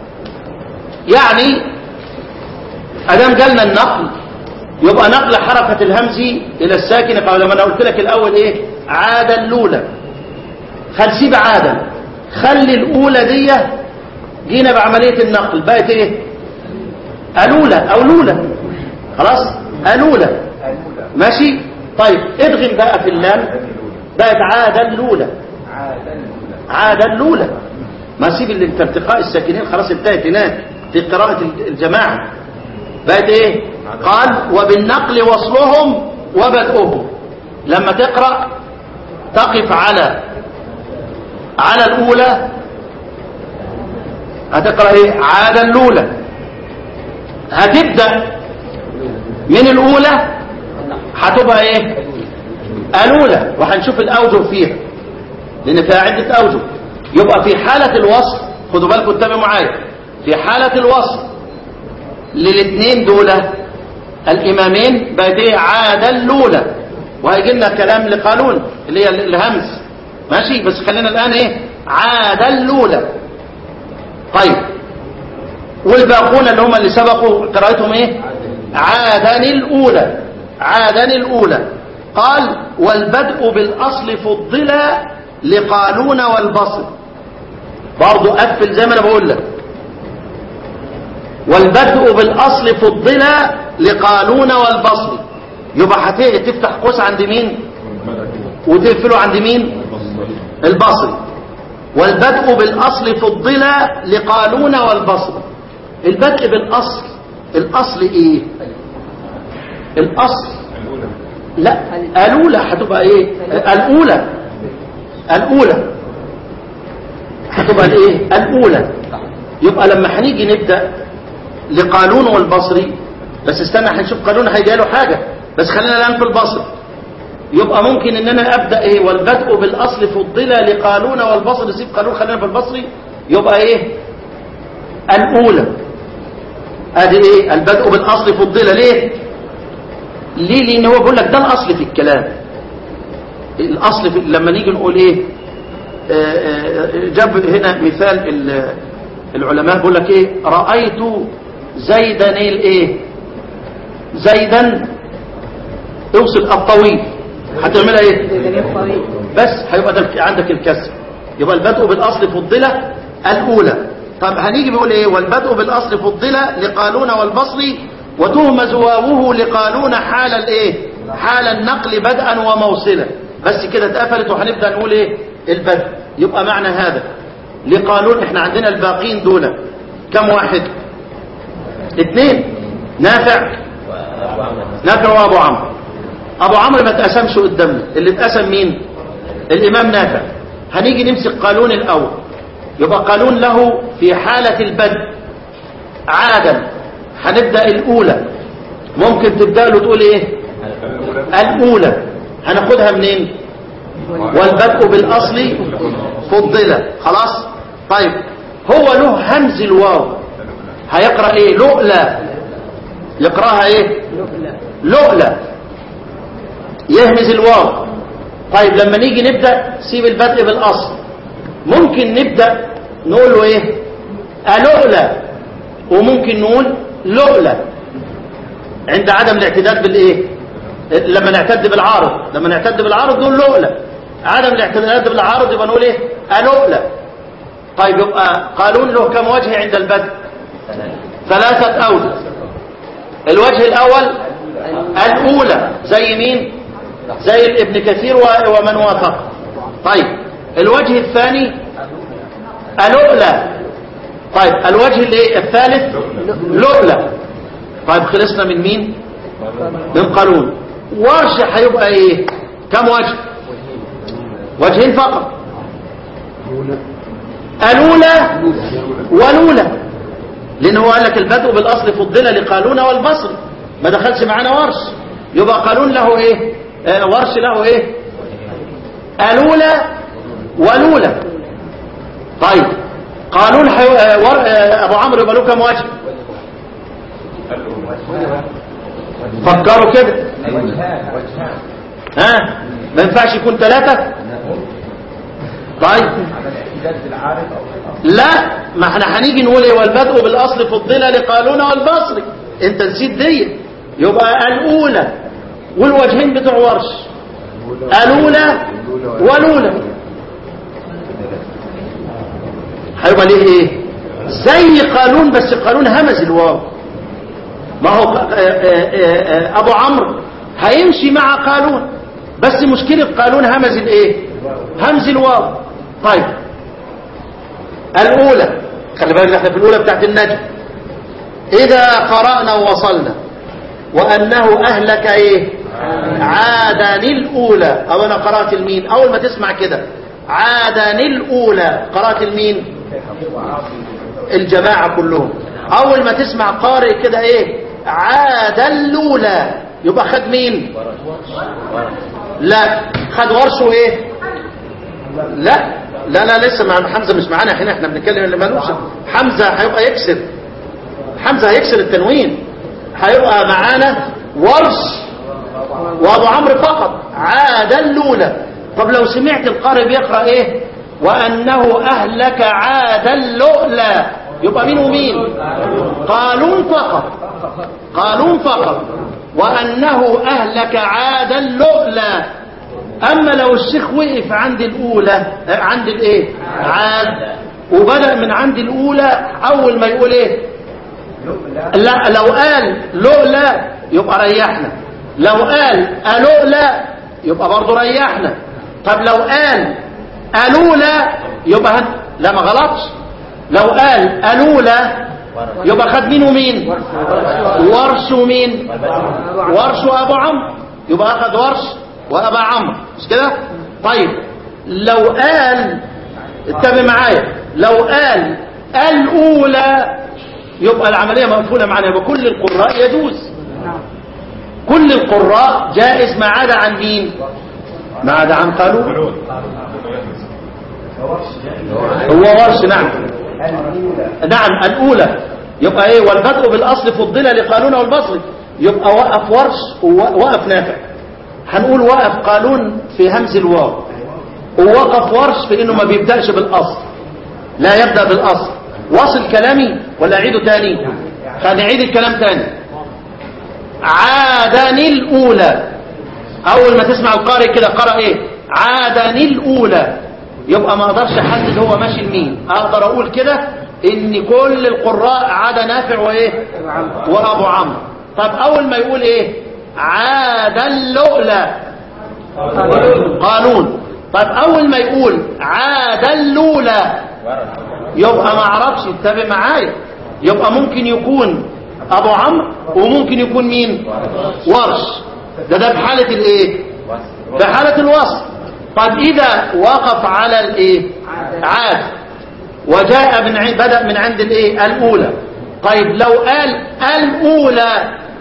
يعني ادام جالنا النقل يبقى نقل حركة الهمز الى الساكن قبل ما انا قلت لك الاول ايه عادا الاولى خل سيب عادا خلي الاولى دي جينا بعملية النقل بقت ايه الولى او لولى خلاص الولى ماشي طيب ادغم بقى في اللام بقت عادا الاولى عادا الاولى ما سيب اللي انت ارتقاء الساكنين خلاص انتهت هناك في قراءة الجماعة بقت ايه قال وبالنقل وصلهم وبدؤهم لما تقرأ تقف على على الأولى هتقرأ ايه عادة الأولى هتبدأ من الأولى هتبقى ايه الأولى وهنشوف الأوجه فيها لأن فيها عدة أوجه يبقى في حالة الوصل خدوا بالكم اتبعوا معايا في حالة الوصل للاثنين دول الإمامين بقت ايه عادة الأولى وهيجي لنا كلام لقانون اللي هي الهمز ماشي بس خلينا الآن ايه عادة الأولى طيب والباقون اللي هم اللي سبقوا قراءتهم ايه عادن الأولى عادن الأولى قال والبدء بالأصل فضل لقانون والبصر برضو قفل زي ما انا بقول لك والبدء بالأصل فضل لقانون والبصر يبقى هت- تفتح قوس عند مين وتقفله عند مين البصري والبدء بالأصل فضل لقانون والبصر البدء بالأصل الأصل ايه الأصل لا الأولى هتبقى ايه الأولى الأولى هتبقى الايه الأولى يبقى لما هنيجي نبدأ لقانون والبصري بس استنى هنشوف قانون هيجي له حاجة بس خلينا الآن في البصري يبقى ممكن ان انا ابدا ايه والبدء بالاصل فضل لقانون والبصري سيب قانون خلينا في البصري يبقى ايه الاولى ادي ايه البدء بالاصل فضل ليه ليه لان هو بيقول لك ده الاصل في الكلام الاصل في لما نيجي نقول ايه آه، آه، جاب هنا مثال ال- العلماء بيقول لك ايه رايت زيدا الايه زيدا اوصل الطويل هتعملها ايه دليل طريق بس هيبقى ده عندك الكسر يبقى البدء بالاصل فضله الاولى طب هنيجي بيقول ايه والبدء بالاصل فضله لقانون والبصري وتهمز واوه لقانون حال الايه حال النقل بدءا وموصلا بس كده اتقفلت وهنبدا نقول ايه البدء يبقى معنى هذا لقانون احنا عندنا الباقين دول كم واحد اثنين نافع نافع وابو عمرو ابو عمرو ما اتقسمش قدامنا اللي اتقسم مين الامام نافع هنيجي نمسك قانون الاول يبقى قانون له في حالة البدء عادا هنبدأ الاولى ممكن تبدأ له تقول ايه الأولى هناخدها منين والبدء بالأصل فضلة خلاص طيب هو له همز الواو هيقرأ ايه لؤلة يقرأها ايه لؤلة يهمز الواو طيب لما نيجي نبدأ سيب البدء بالأصل ممكن نبدأ نقول له ايه ألؤلة وممكن نقول لؤلة عند عدم الاعتداد بالايه لما نعتد بالعارض لما نعتد بالعارض نقول لؤلة عدم الاعتداد بالعارض يبقى نقول ايه ألؤلة طيب يبقى قالون له كم وجه عند البدء ثلاثة أوجه الوجه الأول الأولى زي مين زي ابن كثير و- ومن وافق طيب الوجه الثاني الأولى طيب الوجه اللي الثالث لؤلة طيب خلصنا من مين من قانون ورش هيبقى ايه كم وجه وجهين فقط الأولى والأولى لأن هو قال لك البدء بالأصل فضل لقالون والبصر ما دخلش معانا ورش يبقى قالون له ايه آه ورش له ايه الأولى والأولى طيب قانون حي... آه ور... آه أبو عمرو يبقى له كم وجه فكروا كده ها ما ينفعش يكون ثلاثة طيب لا ما احنا هنيجي نقول ايه والبدء بالاصل فضل لقالون والبصري انت نسيت دي يبقى الاولى والوجهين بتوع ورش الاولى والاولى هيبقى ليه ايه زي قانون بس قانون همز الواو ما هو آه، آه، آه، ابو عمرو هيمشي مع قانون بس مشكلة قانون همز الايه همز الواو طيب الاولى خلي بالك احنا في الاولى بتاعت النجم اذا قرأنا ووصلنا وانه اهلك ايه عادن الاولى او انا قرأت المين اول ما تسمع كده عادن الاولى قرأت المين الجماعة كلهم اول ما تسمع قارئ كده ايه عاد الاولى يبقى خد مين لا خد ورشه ايه لا لا لا لسه مع حمزه مش معانا هنا احنا بنتكلم اللي مالوش حمزه هيبقى يكسر حمزه هيكسر التنوين هيبقى معانا ورش وابو عمرو فقط عاد الاولى طب لو سمعت القارئ بيقرا ايه وانه اهلك عاد اللؤلى يبقى مين ومين قالون فقط قالون فقط وانه اهلك عاد اللؤلى اما لو الشيخ وقف عند الاولى آه، عند الايه عاد وبدا من عند الاولى اول ما يقول ايه لا لو قال لؤلى يبقى ريحنا لو قال ألؤلى يبقى برضه ريحنا طب لو قال ألولى يبقى هن... لا ما غلطش لو قال ألولى يبقى خد مين ومين ورش ومين ورش وأبو عمرو يبقى أخذ ورش وأبا عمرو مش كده طيب لو قال اتبع معايا لو قال الأولى يبقى العملية مقفولة معنا يبقى كل القراء يجوز كل القراء جائز ما عدا عن مين ما عدا عن قالون هو ورش نعم نعم الأولى يبقى ايه والبدء بالأصل فضل لقانون والبصري يبقى وقف ورش ووقف نافع هنقول وقف قانون في همز الواو ووقف ورش في انه ما بيبدأش بالأصل لا يبدأ بالأصل واصل كلامي ولا اعيده تاني فنعيد الكلام تاني عادن الأولى أول ما تسمع القارئ كده قرأ إيه عادن الأولى يبقى ما أقدرش أحدد هو ماشي لمين أقدر أقول كده إن كل القراء عاد نافع وإيه وأبو عمرو طب أول ما يقول إيه عاد اللؤلى قانون طب أول ما يقول عاد اللولى يبقى ما اعرفش اتبع معايا يبقى ممكن يكون ابو عمرو وممكن يكون مين ورش ده ده بحالة الايه بحالة الوصف طب اذا وقف على الايه عاد وجاء من عند بدأ من عند الايه الاولى طيب لو قال الاولى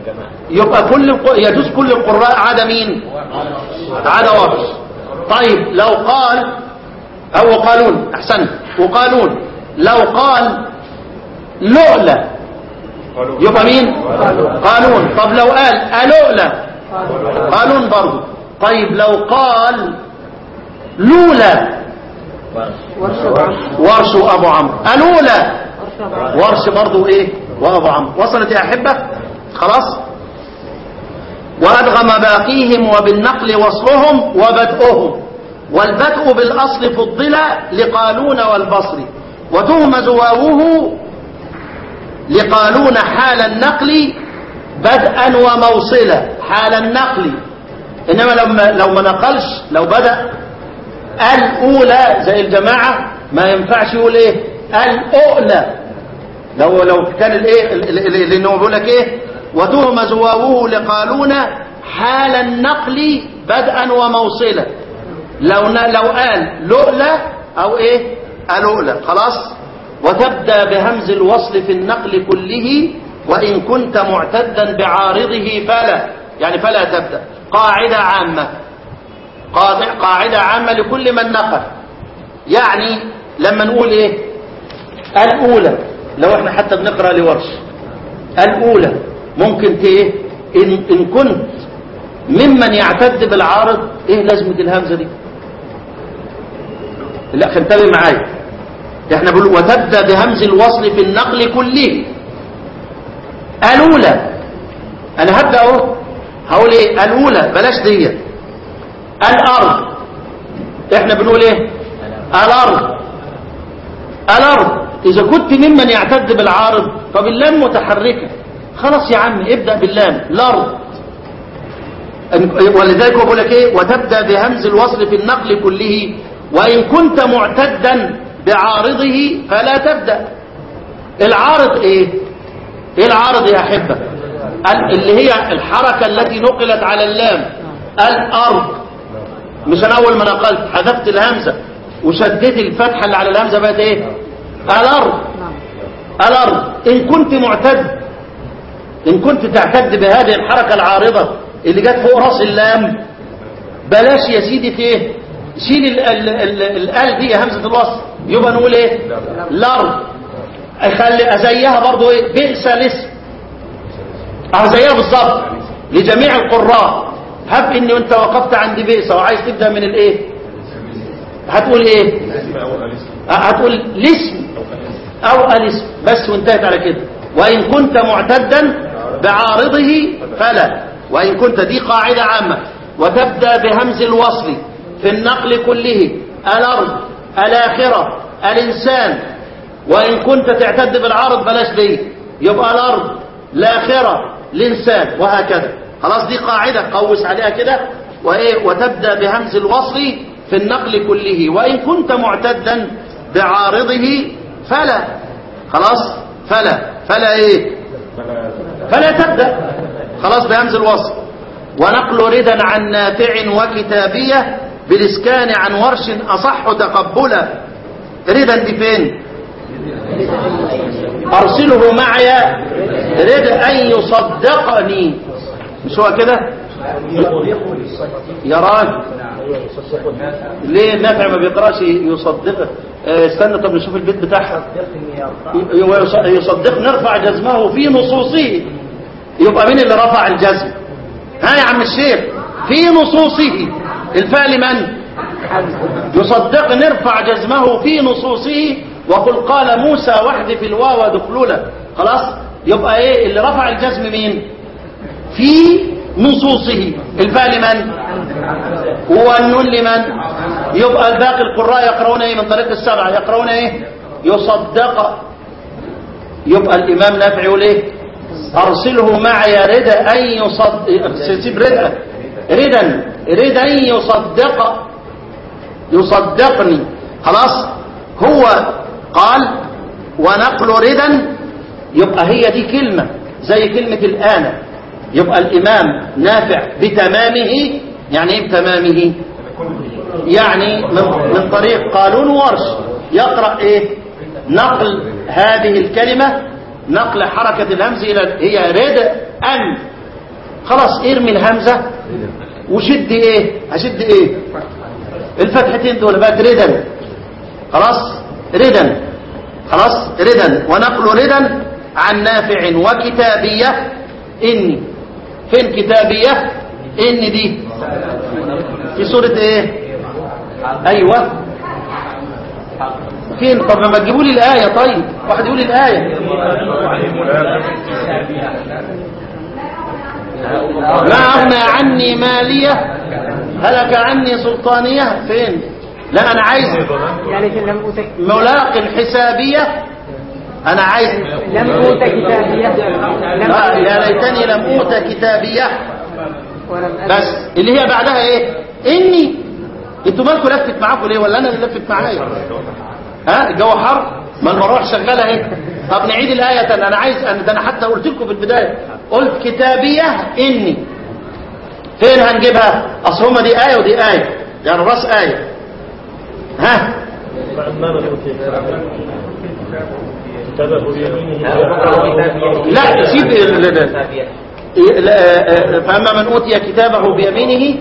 يبقى كل الق- يجوز كل القراء عدا مين عدا ورش طيب لو قال او قالون احسنت وقالون لو قال لؤلة يبقى مين قالون طب لو قال ألؤلة قالون برضو طيب لو قال لولا ورش أبو عمرو ورش وابو عمرو ألولا ورش أبو عمرو ورش برضو ايه وابو عمرو وصلت يا احبه خلاص وادغم باقيهم وبالنقل وصلهم وبدؤهم والبدء بالاصل فضل لقالون والبصري وتهمز واوه لقالون حال النقل بدءا وموصلا حال النقل انما لما لو ما نقلش لو بدا الاولى زي الجماعه ما ينفعش يقول ايه الاولى لو لو كان الايه ال- ال- ال- لانه بيقول لك ايه وتهمز واوه لقالون حال النقل بدءا وموصلا لو ن- لو قال لؤلة او ايه الؤلة خلاص وتبدا بهمز الوصل في النقل كله وان كنت معتدا بعارضه فلا يعني فلا تبدا قاعده عامه قاعدة قاعدة عامة لكل من نقل يعني لما نقول ايه الأولى لو احنا حتى بنقرأ لورش الأولى ممكن ت- ايه إن, إن كنت ممن يعتد بالعارض ايه لازمة الهمزة دي لا خل انتبه معايا احنا بنقول وتبدأ بهمز الوصل في النقل كله الأولى انا هبدأ اهو هقول ايه الأولى بلاش ديت الأرض احنا بنقول ايه الأرض الأرض إذا كنت ممن يعتد بالعارض فباللام متحركة خلاص يا عم ابدأ باللام الأرض ولذلك بقول لك ايه وتبدأ بهمز الوصل في النقل كله وإن كنت معتدا بعارضه فلا تبدأ العارض ايه ايه العارض يا أحبة ال- اللي هي الحركة التي نقلت على اللام الأرض مش انا اول ما نقلت حذفت الهمزه وشديت الفتحه اللي على الهمزه بقت ايه الارض الارض ان كنت معتد ان كنت تعتد بهذه الحركه العارضه اللي جت فوق راس اللام بلاش يا سيدي في ايه شيل ال- ال- ال- الال دي همزه الوصل يبقى نقول ايه الارض اخلي ازيها برضو ايه بئس الاسم اه زيها بالظبط لجميع القراء هب ان انت وقفت عند بئس وعايز تبدا من الايه هتقول ايه آه، هتقول الاسم او الاسم بس وانتهت على كده وان كنت معتدا بعارضه فلا وان كنت دي قاعده عامه وتبدا بهمز الوصل في النقل كله الارض الاخره الانسان وإن كنت تعتد بالعرض بلاش دي يبقى الأرض الآخرة الإنسان وهكذا خلاص دي قاعدة قوس عليها كده وإيه وتبدأ بهمز الوصل في النقل كله وإن كنت معتدا بعارضه فلا خلاص فلا فلا إيه فلا تبدأ خلاص بهمز الوصل ونقل ردا عن نافع وكتابية بالإسكان عن ورش أصح تقبلا ردا دي فين أرسله معي رد أن يصدقني مش هو كده يا راجل ليه النافع ما بيقراش يصدقه آه، استنى طب نشوف البيت بتاعها ي- ي- يصدق نرفع جزمه في نصوصه يبقى مين اللي رفع الجزم ها يا عم الشيخ في نصوصه الفعل من يصدق نرفع جزمه في نصوصه وقل قال موسى واحذف الواو دخلولا خلاص يبقى ايه اللي رفع الجزم مين في نصوصه الفعل من هو النون لمن يبقى الباقي القراء يقرؤون ايه من طريق السبعه يقرؤون ايه يصدق يبقى الامام نافع يقول ايه ارسله معي ردا ان يصدق سيب ردا ردا ردا ان يصدق يصدقني خلاص هو قال ونقل ردا يبقى هي دي كلمة زي كلمة الآن يبقى الإمام نافع بتمامه يعني ايه بتمامه يعني من, من طريق قانون ورش يقرأ ايه نقل هذه الكلمة نقل حركة الهمز إلى هي رد أن خلاص ارمي الهمزة وشد ايه هشد ايه الفتحتين دول بقت ردا خلاص ردا خلاص ردا ونقل ردا عن نافع وكتابية إني فين كتابية إن دي في سورة ايه ايوه فين طب ما تجيبوا لي الآية طيب واحد يقول لي الآية ما أغنى عني مالية هلك عني سلطانية فين لا أنا عايز يعني لم أوتك ملاق حسابية أنا عايز لم أوت كتابية لم لا يا ليتني لم أوت كتابية ولم أدري بس اللي هي بعدها ايه اني انتوا مالكم لفت معاكم ليه ولا انا اللي لفت معايا ها الجو حر ما المروح شغاله اهي طب نعيد الايه تاني انا عايز انا ده انا حتى قلت لكم في البدايه قلت كتابيه اني فين هنجيبها اصل هما دي ايه ودي ايه يعني راس ايه ها لا سيب ال- ال- إيه، لا، آه، فأما من أوتي كتابه بيمينه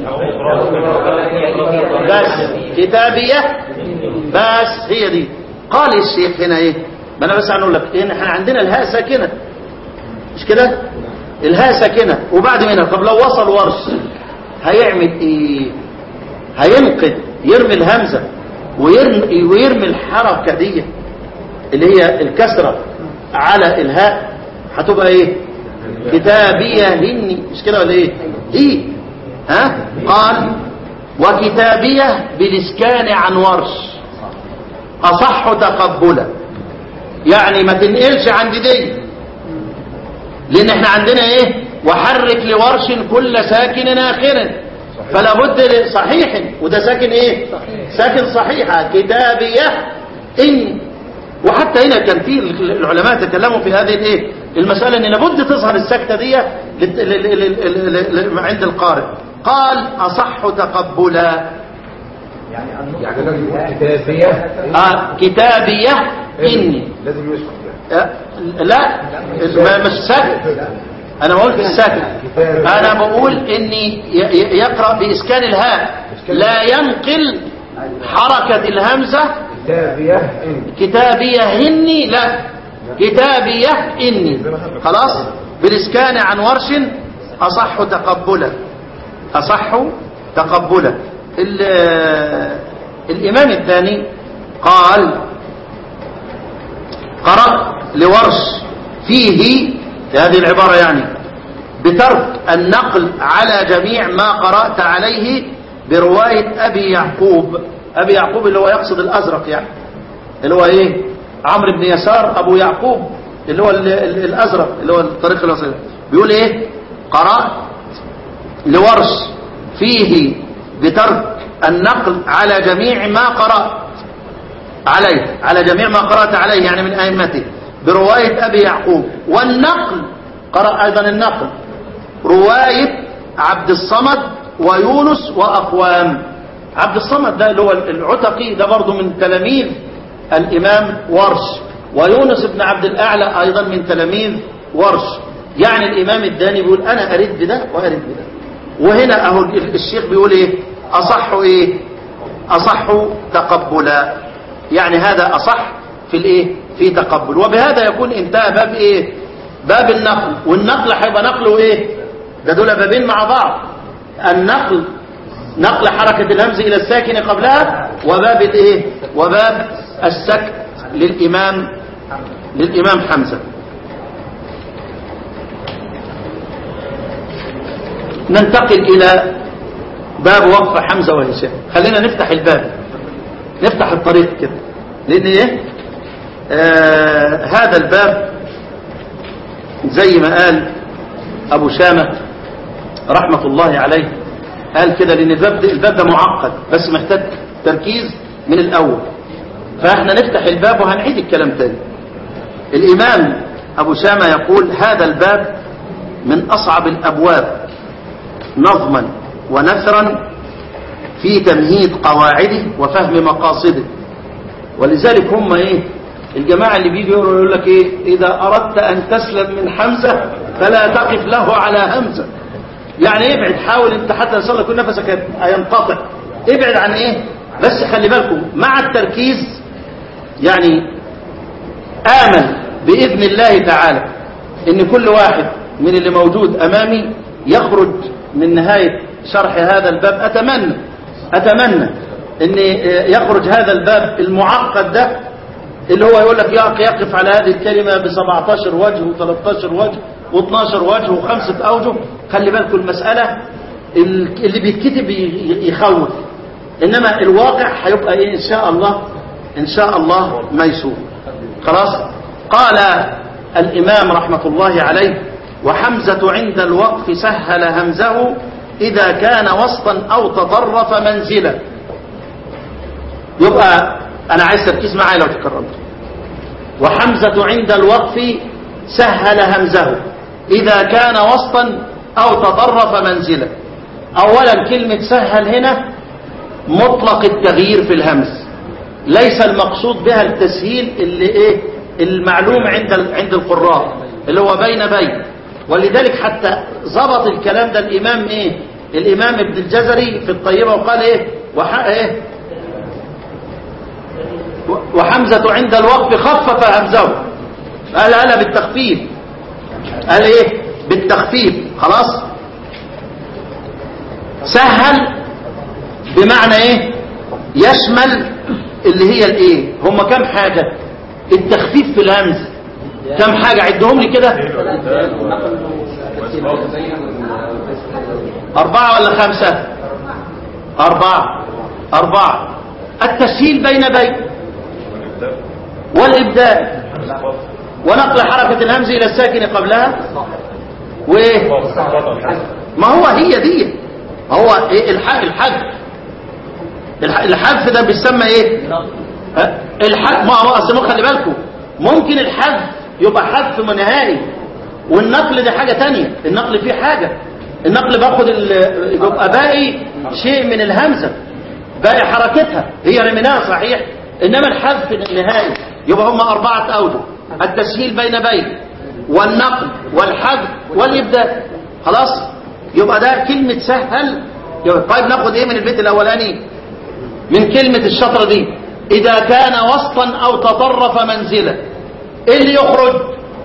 بس كتابية بس هي دي قال الشيخ هنا ايه ما انا بس هنقول لك هنا احنا عندنا الهاء ساكنة مش كده الهاء ساكنة وبعد منها طب لو وصل ورش هيعمل ايه هينقد يرمي الهمزة ويرمي, ويرمي الحركة دي اللي هي الكسرة على الهاء هتبقى ايه كتابية هني مش كده ولا ايه هي ها قال وكتابية بالاسكان عن ورش اصح تقبلا يعني ما تنقلش عند دي لان احنا عندنا ايه وحرك لورش كل ساكن اخر فلا بد ل- صحيح وده ساكن ايه ساكن صحيحة كتابية ان وحتى هنا كان في العلماء تكلموا في هذه الايه المسألة ان لابد تظهر السكتة دي لل- لل- لل- لل- لل- عند القارئ قال اصح تقبلا يعني لازم يقول كتابية آه كتابية اني لازم يسكت آه، لا ما- مش ساكت انا بقول في الساكت انا بقول اني ي- ي- يقرأ باسكان الهاء لا ينقل حركة الهمزة كتابية إن كتابية هني لا كتابية إني خلاص بالإسكان عن ورش أصح تقبلا أصح تقبلا ال- الإمام الثاني قال قرأت لورش فيه في هذه العبارة يعني بترك النقل على جميع ما قرأت عليه برواية أبي يعقوب أبي يعقوب اللي هو يقصد الأزرق يعني اللي هو ايه عمرو بن يسار ابو يعقوب اللي هو ال- ال- الازرق اللي هو الطريق الوسيط بيقول ايه قرات لورش فيه بترك النقل على جميع ما قرات عليه على جميع ما قرات عليه يعني من ائمته بروايه ابي يعقوب والنقل قرأ ايضا النقل روايه عبد الصمد ويونس واقوام عبد الصمد ده اللي هو العتقي ده برضه من تلاميذ الإمام ورش ويونس بن عبد الأعلى أيضا من تلاميذ ورش يعني الإمام الداني بيقول أنا أرد بده وأرد بده وهنا أهو الشيخ بيقول إيه أصح إيه أصح تقبلا يعني هذا أصح في الإيه في تقبل وبهذا يكون انتهى باب إيه باب النقل والنقل هيبقى نقله إيه ده دول بابين مع بعض النقل نقل حركة الهمز إلى الساكن قبلها وباب الإيه وباب السكت للإمام للإمام حمزة ننتقل إلى باب وقف حمزة وهشام خلينا نفتح الباب نفتح الطريق كده لأن إيه آه هذا الباب زي ما قال أبو شامة رحمة الله عليه قال كده لأن الباب ده, الباب ده معقد بس محتاج تركيز من الأول فاحنا نفتح الباب وهنعيد الكلام تاني الإمام أبو شامة يقول هذا الباب من أصعب الأبواب نظما ونثرا في تمهيد قواعده وفهم مقاصده ولذلك هم ايه الجماعة اللي بيجي يقول لك ايه اذا اردت ان تسلم من حمزة فلا تقف له على همزة يعني ابعد حاول انت حتى يصل يكون نفسك هينقطع ابعد عن ايه بس خلي بالكم مع التركيز يعني امل باذن الله تعالى ان كل واحد من اللي موجود امامي يخرج من نهايه شرح هذا الباب اتمنى اتمنى ان يخرج هذا الباب المعقد ده اللي هو يقول لك يقف يقف على هذه الكلمة ب 17 وجه و13 وجه و12 وجه وخمسة أوجه خلي بالكم المسألة اللي بيتكتب يخوف إنما الواقع هيبقى إيه إن شاء الله إن شاء الله ميسور خلاص قال الإمام رحمة الله عليه وحمزة عند الوقف سهل همزه إذا كان وسطا أو تطرف منزلا يبقى أنا عايز تركيز معايا لو تكررت وحمزة عند الوقف سهل همزه إذا كان وسطا أو تطرف منزلا أولا كلمة سهل هنا مطلق التغيير في الهمز ليس المقصود بها التسهيل اللي إيه المعلوم عند عند القراء اللي هو بين بين ولذلك حتى ضبط الكلام ده الإمام إيه الإمام ابن الجزري في الطيبة وقال إيه وح إيه وحمزة عند الوقف خفف همزه قال قال بالتخفيف قال ايه بالتخفيف خلاص سهل بمعنى ايه يشمل اللي هي الايه هم كم حاجة التخفيف في الهمز كم حاجة عدهم لي كده أربعة ولا خمسة أربعة أربعة التسهيل بين بين والإبداء ونقل حركة الهمز إلى الساكن قبلها وإيه ما هو هي دي ما هو إيه الح- الحذف الح- الحذف ده بيسمى ايه ها؟ الحذف ما هو اصل خلي بالكم ممكن الحذف يبقى حذف نهائي والنقل ده حاجة تانية النقل فيه حاجة النقل باخد ال- يبقى باقي شيء من الهمزة باقي حركتها هي رميناها صحيح انما الحذف نهائي يبقى هم اربعة اوجه التسهيل بين بين والنقل والحذف والابداء خلاص يبقى ده كلمة سهل يبقى طيب ناخد ايه من البيت الاولاني من كلمة الشطرة دي اذا كان وسطا او تطرف منزلا ايه اللي يخرج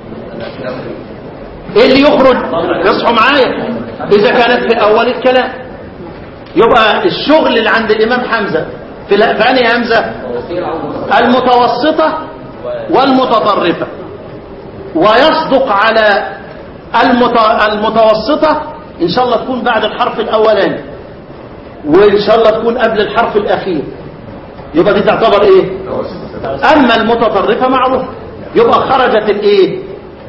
ايه اللي يخرج يصحوا معايا اذا كانت في اول الكلام يبقى الشغل اللي عند الامام حمزة في ال- في انهي همزة المتوسطة والمتطرفة ويصدق على المت- المتوسطة ان شاء الله تكون بعد الحرف الاولاني وان شاء الله تكون قبل الحرف الاخير يبقى دي تعتبر ايه اما المتطرفة معروف يبقى خرجت الايه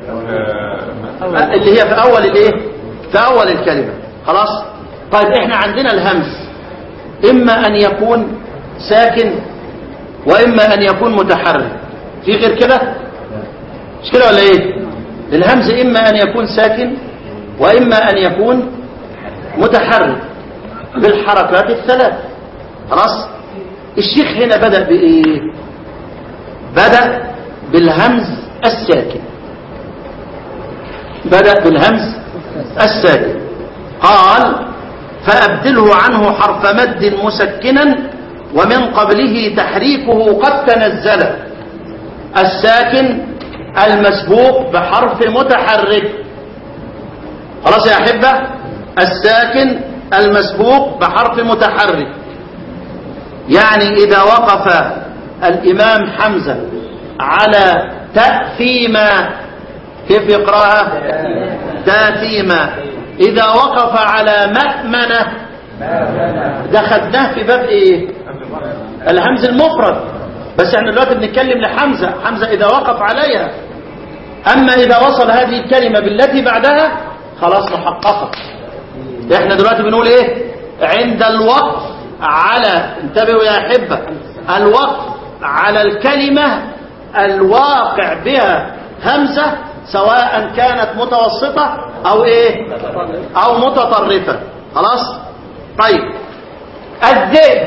اللي هي في اول الايه في اول الكلمة خلاص طيب احنا عندنا الهمز اما ان يكون ساكن واما ان يكون متحرك في غير كده مش كده ولا ايه الهمز اما ان يكون ساكن واما ان يكون متحرك بالحركات الثلاث خلاص الشيخ هنا بدأ بايه بدأ بالهمز الساكن بدأ بالهمز الساكن قال فأبدله عنه حرف مد مسكنا ومن قبله تحريكه قد تنزل الساكن المسبوق بحرف متحرك خلاص يا أحبة الساكن المسبوق بحرف متحرك يعني إذا وقف الإمام حمزة على تأثيما كيف يقرأها تأثيما إذا وقف على مأمنة ده خدناه في باب إيه الهمز المفرد بس احنا دلوقتي بنتكلم لحمزة حمزة إذا وقف عليها أما إذا وصل هذه الكلمة بالتي بعدها خلاص محققة احنا دلوقتي بنقول ايه عند الوقف على انتبهوا يا أحبة الوقف على الكلمة الواقع بها همزة سواء كانت متوسطة أو إيه أو متطرفة خلاص طيب الذئب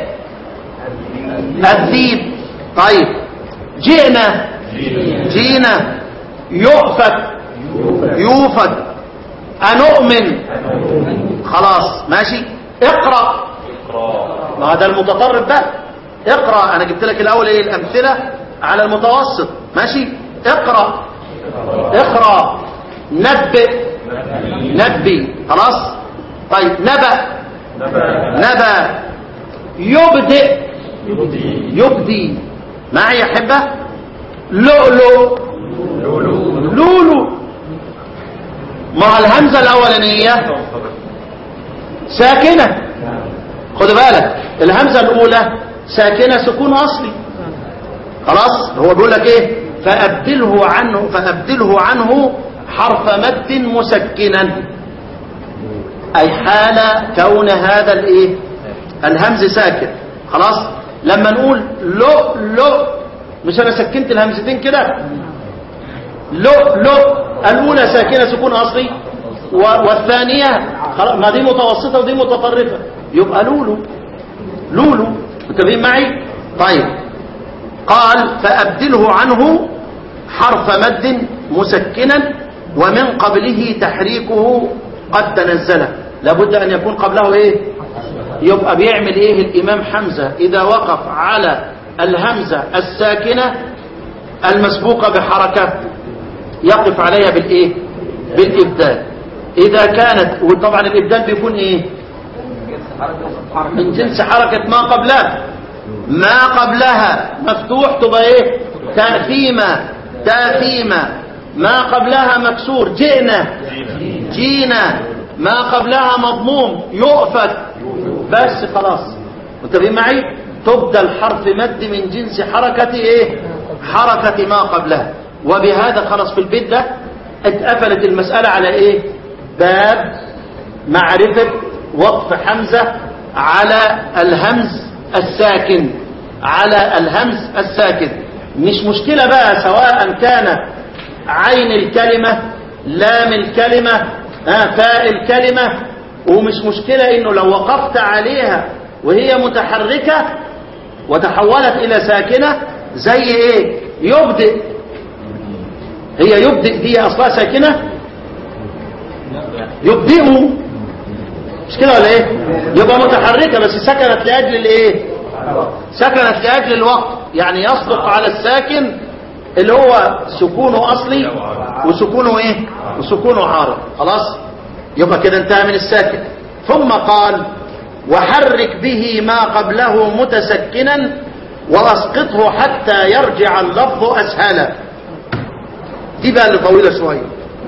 الذيب طيب جئنا جينا يؤفك يوفك أنؤمن خلاص ماشي اقرأ ما هذا المتطرف بقى اقرأ انا جبت لك الاول ايه الامثلة على المتوسط ماشي اقرأ اقرأ نبئ نبي خلاص طيب نبأ نبأ يبدئ يبدي معي يا حبة لؤلؤ لولو مع الهمزة الأولانية ساكنة خد بالك الهمزة الأولى ساكنة سكون أصلي خلاص هو بيقول لك إيه فأبدله عنه فأبدله عنه حرف مد مسكنا أي حال كون هذا الإيه الهمز ساكن خلاص لما نقول لو لو مش أنا سكنت الهمزتين كده لو لو الأولى ساكنة سكون أصلي و- والثانية خلاص ما دي متوسطة ودي متطرفة يبقى لولو لولو متفقين معي طيب قال فأبدله عنه حرف مد مسكنا ومن قبله تحريكه قد تنزل لابد أن يكون قبله إيه يبقى بيعمل إيه الإمام حمزة إذا وقف على الهمزة الساكنة المسبوقة بحركة يقف عليها بالإيه بالإبدال إذا كانت وطبعا الإبدال بيكون إيه من جنس حركة ما قبلها ما قبلها مفتوح تبقى ايه تأثيمة تأثيمة ما قبلها مكسور جئنا جينا ما قبلها مضموم يؤفك بس خلاص متفقين معي تبدل حرف مد من جنس حركة ايه حركة ما قبلها وبهذا خلاص في البيت ده اتقفلت المسألة على ايه باب معرفة وقف حمزة على الهمز الساكن على الهمز الساكن مش مشكلة بقى سواء كان عين الكلمة لام الكلمة آه، فاء الكلمة ومش مشكلة انه لو وقفت عليها وهي متحركة وتحولت الى ساكنة زي ايه يبدئ هي يبدئ دي اصلها ساكنة يبدئوا مش كده ولا ايه يبقى متحركة بس سكنت لأجل الايه سكنت لأجل الوقت يعني يصدق على الساكن اللي هو سكونه أصلي وسكونه ايه وسكونه عارض خلاص يبقى كده انتهى من الساكن ثم قال وحرك به ما قبله متسكنا واسقطه حتى يرجع اللفظ أسهلا دي بقى اللي طويلة شوية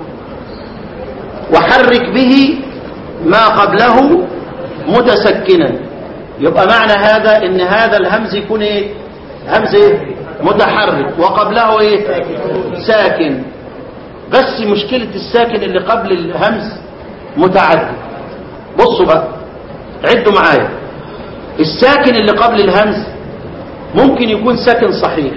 وحرك به ما قبله متسكنا يبقى معنى هذا ان هذا الهمز يكون ايه همز ايه متحرك وقبله ايه ساكن بس مشكلة الساكن اللي قبل الهمز متعدد بصوا بقى عدوا معايا الساكن اللي قبل الهمز ممكن يكون ساكن صحيح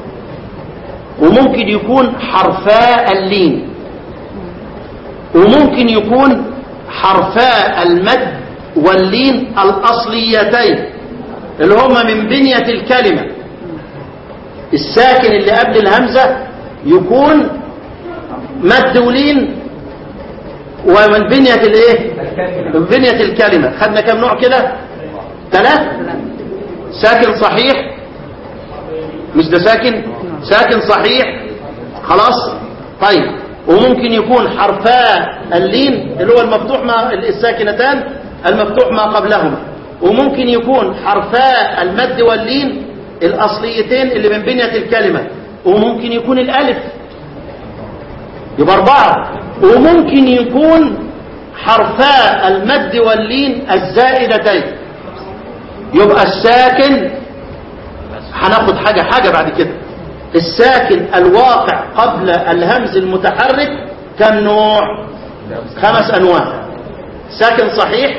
وممكن يكون حرفاء اللين وممكن يكون حرفاء المد واللين الأصليتين اللي هما من بنية الكلمة الساكن اللي قبل الهمزة يكون مد ولين ومن بنية الايه من بنية الكلمة خدنا كم نوع كده ثلاث ساكن صحيح مش ده ساكن ساكن صحيح خلاص طيب وممكن يكون حرفا اللين اللي هو المفتوح مع الساكنتان المفتوح ما قبلهما وممكن يكون حرفا المد واللين الأصليتين اللي من بنية الكلمة وممكن يكون الألف يبقى أربعة وممكن يكون حرفا المد واللين الزائدتين يبقى الساكن هناخد حاجة حاجة بعد كده الساكن الواقع قبل الهمز المتحرك كم نوع خمس أنواع ساكن صحيح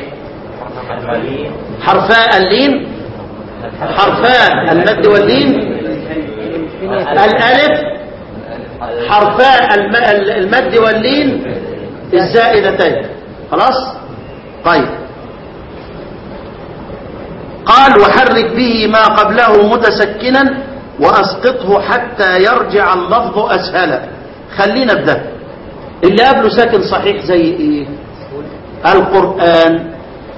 حرفاء اللين حرفاء المد واللين الألف حرفاء الم- المد واللين الزائدتين خلاص طيب قال وحرك به ما قبله متسكنا وأسقطه حتى يرجع اللفظ أسهلا خلينا بده اللي قبله ساكن صحيح زي ايه القرآن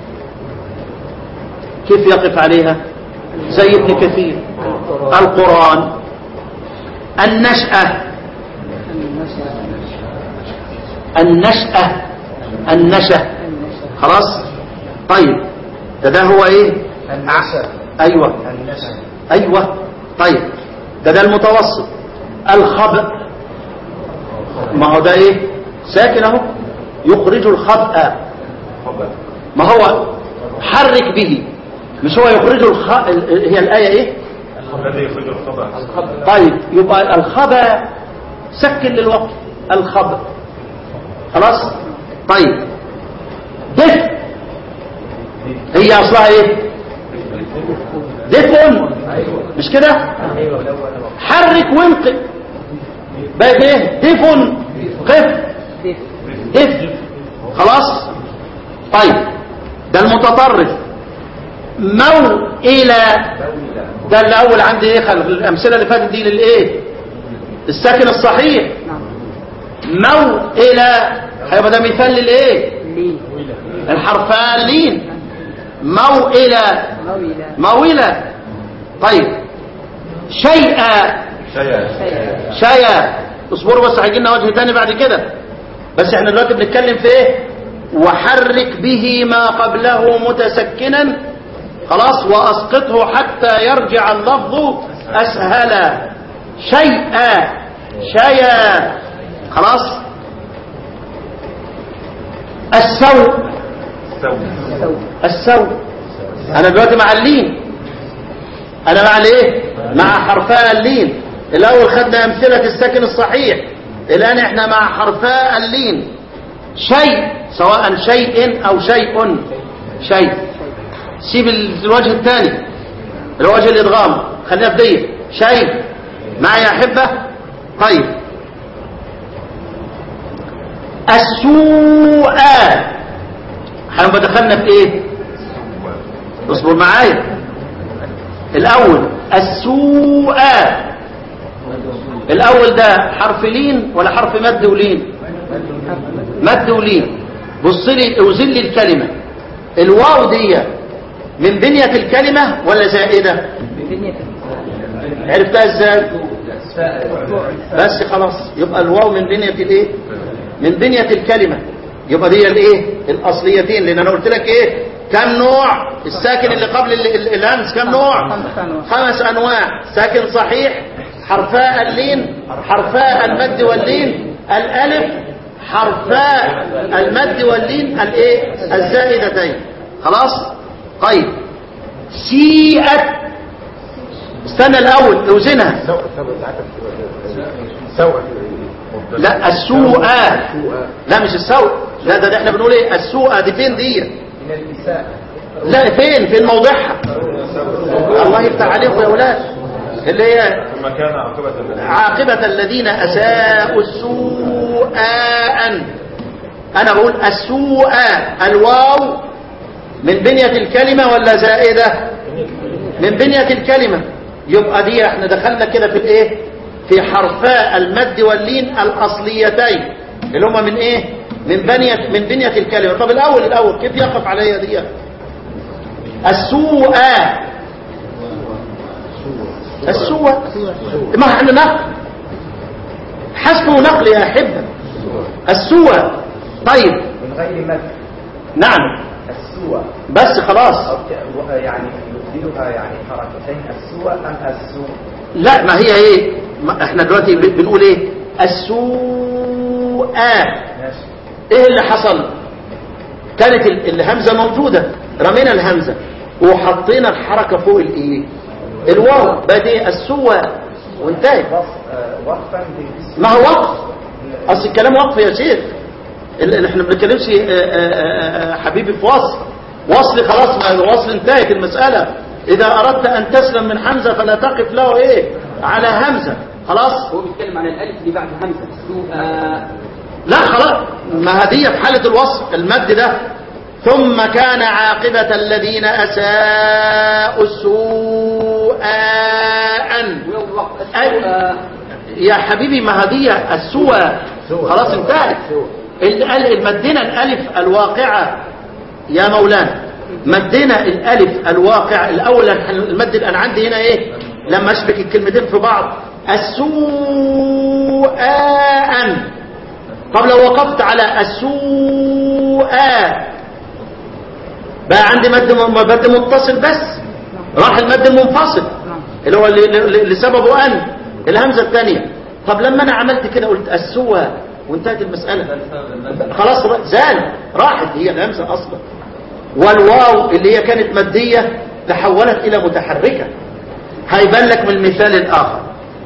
كيف يقف عليها زي ابن كثير القرآن النشأة النشأة النشأة خلاص طيب ده ده هو ايه النشأ ايوه النشأ ايوه طيب ده ده المتوسط الخبأ ما هو ده ايه ساكن اهو يخرج الخبأ ما هو حرك به مش هو يخرج الخ... ال- هي الآية ايه الذي يخرج الخبر طيب يبقى الخبأ سكن للوقت الخبأ خلاص طيب دفء هي اصلها ايه دفء مش كده حرك وانقل بقى ايه دفء قف دفء خلاص طيب ده المتطرف مو الى ده اللي اول عندي ايه خلق الامثله اللي فاتت دي للايه الساكن الصحيح مو الى هيبقى ده مثال للايه لي الحرفان لين مو الى مويلة مويلة طيب شيئا شيء شيئا اصبروا بس هيجي لنا وجه تاني بعد كده بس احنا دلوقتي بنتكلم في ايه وحرك به ما قبله متسكنا خلاص واسقطه حتى يرجع اللفظ اسهلا شيئا شيئا خلاص السوء سوي السوء انا دلوقتي مع اللين انا مع الايه مع حرفاء اللين الاول خدنا امثله الساكن الصحيح الان احنا مع حرفاء اللين شيء سواء شيء او شيء شيء سيب ال- الوجه الثاني الوجه الادغام خلينا في دي شيء معي يا احبه طيب السوء هنبقى دخلنا في ايه اصبر معايا الاول السوء الاول ده حرف لين ولا حرف مد ولين مد ولين بص لي اوزن لي الكلمه الواو دي من بنيه الكلمه ولا زائده عرفتها ازاي بس خلاص يبقى الواو من بنيه الايه من بنيه الكلمه يبقى دي الايه الاصليتين لان انا قلت لك ايه كم نوع الساكن اللي قبل ال- ال- الهمز كم نوع خمس أنواع. خمس انواع ساكن صحيح حرفاء اللين حرفاء المد واللين الالف حرفاء المد واللين الايه الزائدتين خلاص طيب سيئت استنى الاول اوزنها سوء سوء ساعتك سوء لا السوء لا مش السوء لا ده, ده احنا بنقول ايه السوء دي فين دي من الإساءة لا فين فين موضعها الله يفتح عليكم يا اولاد اللي هي ثم كان عاقبة الذين عاقبة الذين أساءوا السوء أنا بقول السوء الواو من بنية الكلمة ولا زائدة من بنية الكلمة يبقى دي احنا دخلنا كده في الايه في حرفاء المد واللين الأصليتين اللي هما من ايه من بنية من بنية الكلمة طب الأول الأول كيف يقف عليها دي السوء السوء ما احنا نقل حسبه نقل يا أحبة السوء طيب من غير مد نعم السوء بس خلاص أو ك- يعني يبدلها يعني حركتين السوء أم السوء لا ما هي ايه ما احنا دلوقتي ب- بنقول ايه السوء ماشي ايه اللي حصل كانت ال- الهمزة موجودة رمينا الهمزة وحطينا الحركة فوق الايه الواو بقت ايه السوء وانتهت وص- آه، وقفا بالاسم ما هو وقف اصل الكلام وقف يا شيخ اللي اللي احنا ما بنتكلمش آه، آه، آه، آه، حبيبي في وصل وصل خلاص ما الوصل انتهت المسألة إذا أردت أن تسلم من حمزة فلا تقف له إيه على همزة خلاص هو بيتكلم عن الالف اللي بعد همزه سوء لا خلاص ما هدية في حالة الوصف المد ده ثم كان عاقبة الذين أساءوا السوء ووقت أي- يا حبيبي ما هدية السوء خلاص انتهت ال- ال- مدينا الالف الواقعة يا مولانا مدينا الالف الواقع الاول المد الان عندي هنا ايه لما اشبك الكلمتين في بعض السوء طب لو وقفت على السوء بقى عندي مد مد متصل بس راح المد المنفصل اللي هو اللي, اللي اللي سببه ان الهمزه الثانيه طب لما انا عملت كده قلت السوى وانتهت المساله خلاص را- زال راحت هي الهمزه اصلا والواو اللي هي كانت ماديه تحولت الى متحركه هيبان لك من المثال الاخر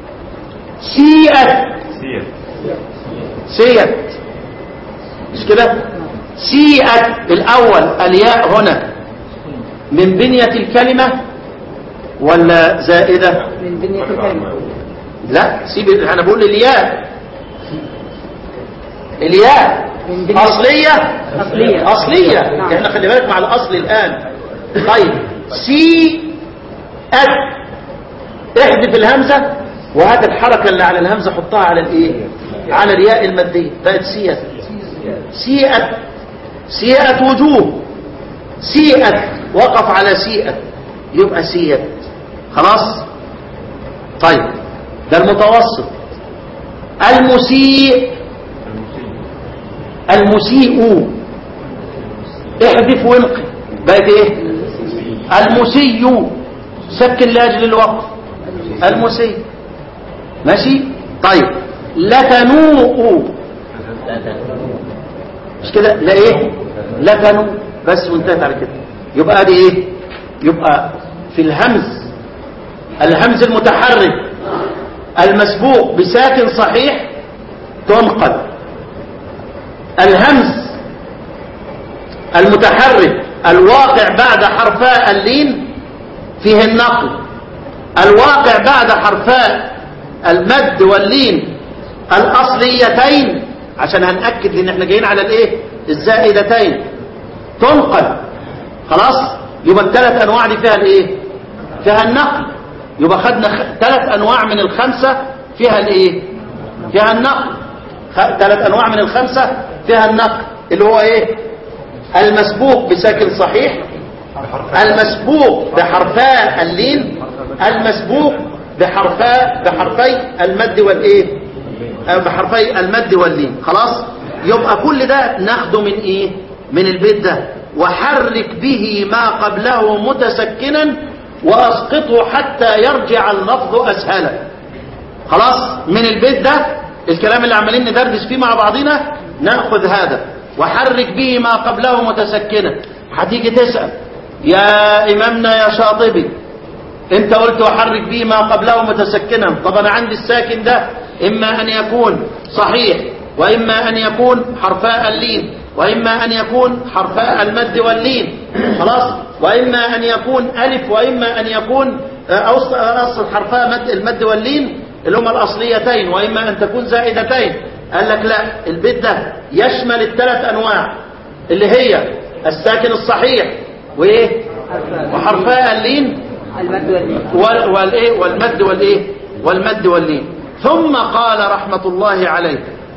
سيئت سير سيئت مش كده سيئت الاول الياء هنا من بنية الكلمة ولا زائدة من بنية الكلمة لا سيب انا بقول الياء الياء من بنية اصلية أصلية اصلية نعم. احنا خلي بالك مع الاصل الان طيب سي ات احذف الهمزة وهات الحركة اللي على الهمزة حطها على الايه على الياء المادية بقت سيئت سيئت سيئت وجوه سيئت وقف على سيئت يبقى سيئت خلاص طيب ده المتوسط المسيء المسيء احذف وانقي بقت ايه المسيء سكن لاجل الوقف المسيء ماشي طيب لتنوء مش كده لا ايه لا تنوء بس وانتهت على كده يبقى دي ايه يبقى في الهمز الهمز المتحرك المسبوق بساكن صحيح تنقل الهمز المتحرك الواقع بعد حرفاء اللين فيه النقل الواقع بعد حرفاء المد واللين الأصليتين عشان هنأكد لأن احنا جايين على الايه الزائدتين تنقل خلاص يبقى الثلاث أنواع دي فيها الايه فيها النقل يبقى خدنا خ... ثلاث أنواع من الخمسة فيها الايه فيها النقل خ... ثلاث أنواع من الخمسة فيها النقل اللي هو ايه المسبوق بساكن صحيح المسبوق بحرفاء اللين المسبوق بحرفاء بحرفي المد والايه آه، بحرفي المد واللين خلاص يبقى كل ده ناخده من ايه من البيت ده وحرك به ما قبله متسكنا واسقطه حتى يرجع اللفظ اسهلا خلاص من البيت ده الكلام اللي عمالين ندردش فيه مع بعضنا ناخذ هذا وحرك به ما قبله متسكنا هتيجي تسال يا امامنا يا شاطبي انت قلت وحرك به ما قبله متسكنا طب انا عندي الساكن ده اما ان يكون صحيح واما ان يكون حرفاء اللين واما ان يكون حرفاء المد واللين خلاص واما ان يكون الف واما ان يكون آه، أصل اصل حرفاء مد المد واللين اللي هما الاصليتين واما ان تكون زائدتين قال لك لا البيت ده يشمل الثلاث انواع اللي هي الساكن الصحيح وايه وحرفاء اللين المد واللين وال- والايه والمد والايه والمد واللين ثم قال رحمة الله عليه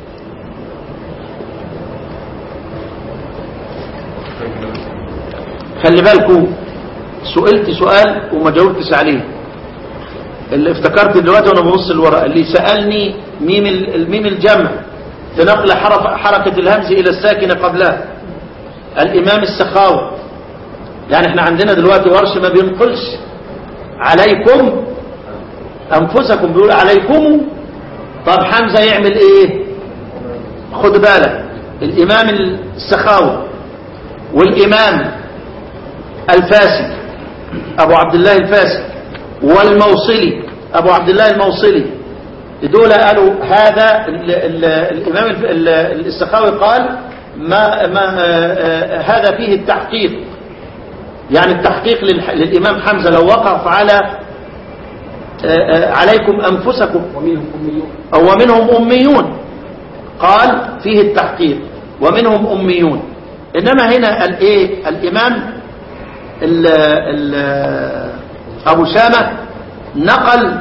خلي بالكم سئلت سؤال وما جاوبتش عليه اللي افتكرت دلوقتي وانا ببص الورقه اللي سالني ميم ال- الميم الجمع في نقل حرف حركه الهمز الى الساكنه قبلها الامام السخاوي يعني احنا عندنا دلوقتي ورش ما بينقلش عليكم انفسكم بيقول عليكم طب حمزه يعمل ايه خد بالك الامام السخاوي والامام الفاسد ابو عبد الله الفاسد والموصلي ابو عبد الله الموصلي دول قالوا هذا ال ال الامام الف- ال- السخاوي قال ما ما آه، آه، هذا فيه التحقيق يعني التحقيق للح- للامام حمزه لو وقف على آه، آه، عليكم انفسكم ومنهم أميون أو ومنهم أميون قال فيه التحقيق ومنهم أميون إنما هنا الإيه الإمام ال ال أبو شامة نقل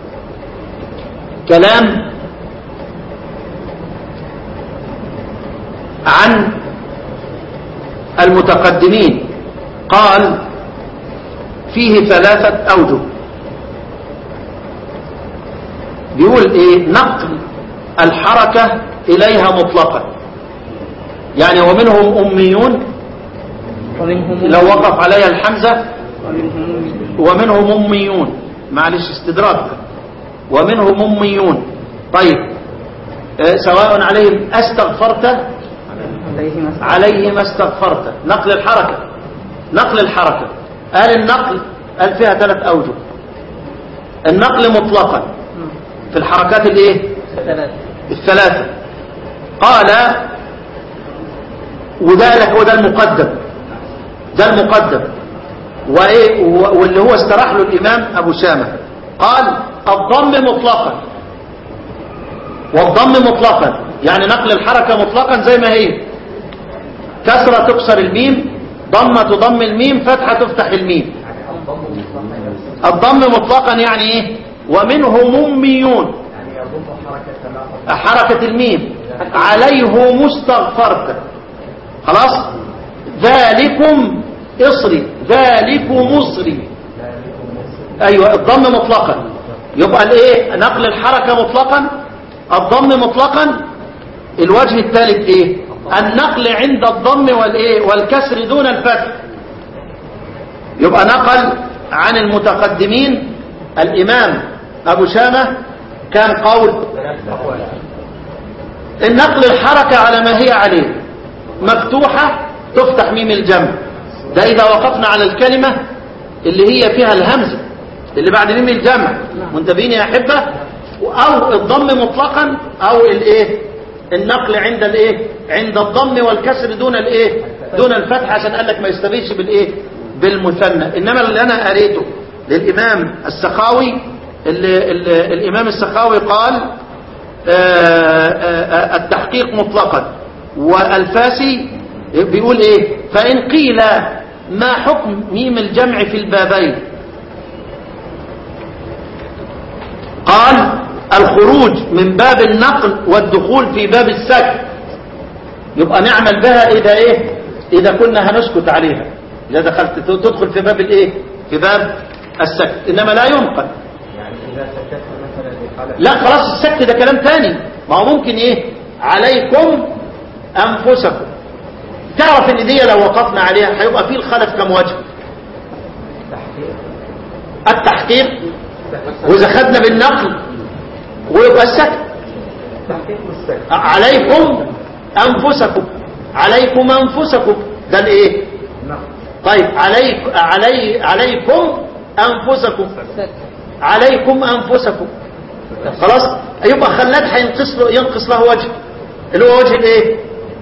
كلام عن المتقدمين قال فيه ثلاثة أوجه بيقول إيه نقل الحركة إليها مطلقا يعني ومنهم أميون ومنهم لو وقف عليها الحمزة ومنهم ومنهم أميون معلش استدراك ومنهم أميون طيب آه، سواء عليهم أستغفرت عليهم عليه ما استغفرت نقل الحركة نقل الحركة قال النقل قال فيها ثلاث أوجه النقل مطلقا في الحركات الايه ثلاثة الثلاثة قال وده لك هو ده المقدم ده المقدم وايه و- واللي هو استراح له الامام ابو شامه قال الضم مطلقا والضم مطلقا يعني نقل الحركه مطلقا زي ما هي كسره تكسر الميم ضمه تضم الميم فتحه تفتح الميم الضم مطلقا يعني ايه ومنهم اميون يعني يضم حركة ما حركة الميم عليه مستغفرت خلاص ذلكم اصري ذلكم مصري ايوه الضم مطلقا يبقى الايه نقل الحركة مطلقا الضم مطلقا الوجه الثالث ايه النقل عند الضم والايه والكسر دون الفتح يبقى نقل عن المتقدمين الامام ابو شامه كان قول النقل الحركة على ما هي عليه مفتوحة تفتح ميم الجمع ده إذا وقفنا على الكلمة اللي هي فيها الهمزة اللي بعد ميم الجمع منتبهين يا أحبة أو الضم مطلقا أو الإيه النقل عند الإيه عند الضم والكسر دون الإيه دون الفتح عشان قال لك ما يستبيش بالإيه بالمثنى إنما اللي أنا قريته للإمام السخاوي اللي اللي الإمام السخاوي قال آه، آه، آه، التحقيق مطلقا والفاسي بيقول ايه فإن قيل ما حكم ميم الجمع في البابين قال الخروج من باب النقل والدخول في باب السكت يبقى نعمل بها إذا إيه إذا كنا هنسكت عليها إذا دخلت تدخل في باب الإيه في باب السكت إنما لا ينقل يعني إذا سكت مثلا لقلب لا خلاص السكت ده كلام تاني ما هو ممكن ايه عليكم انفسكم تعرف ان دي لو وقفنا عليها هيبقى فيه الخلف كم وجه تحقيق التحقيق واذا خدنا بالنقل ويبقى السكت تحقيق والسكت عليكم انفسكم عليكم انفسكم ده الايه نعم طيب عليك علي عليكم انفسكم عليكم انفسكم خلاص يبقى خلاد هينقص له ينقص له وجه اللي هو وجه الايه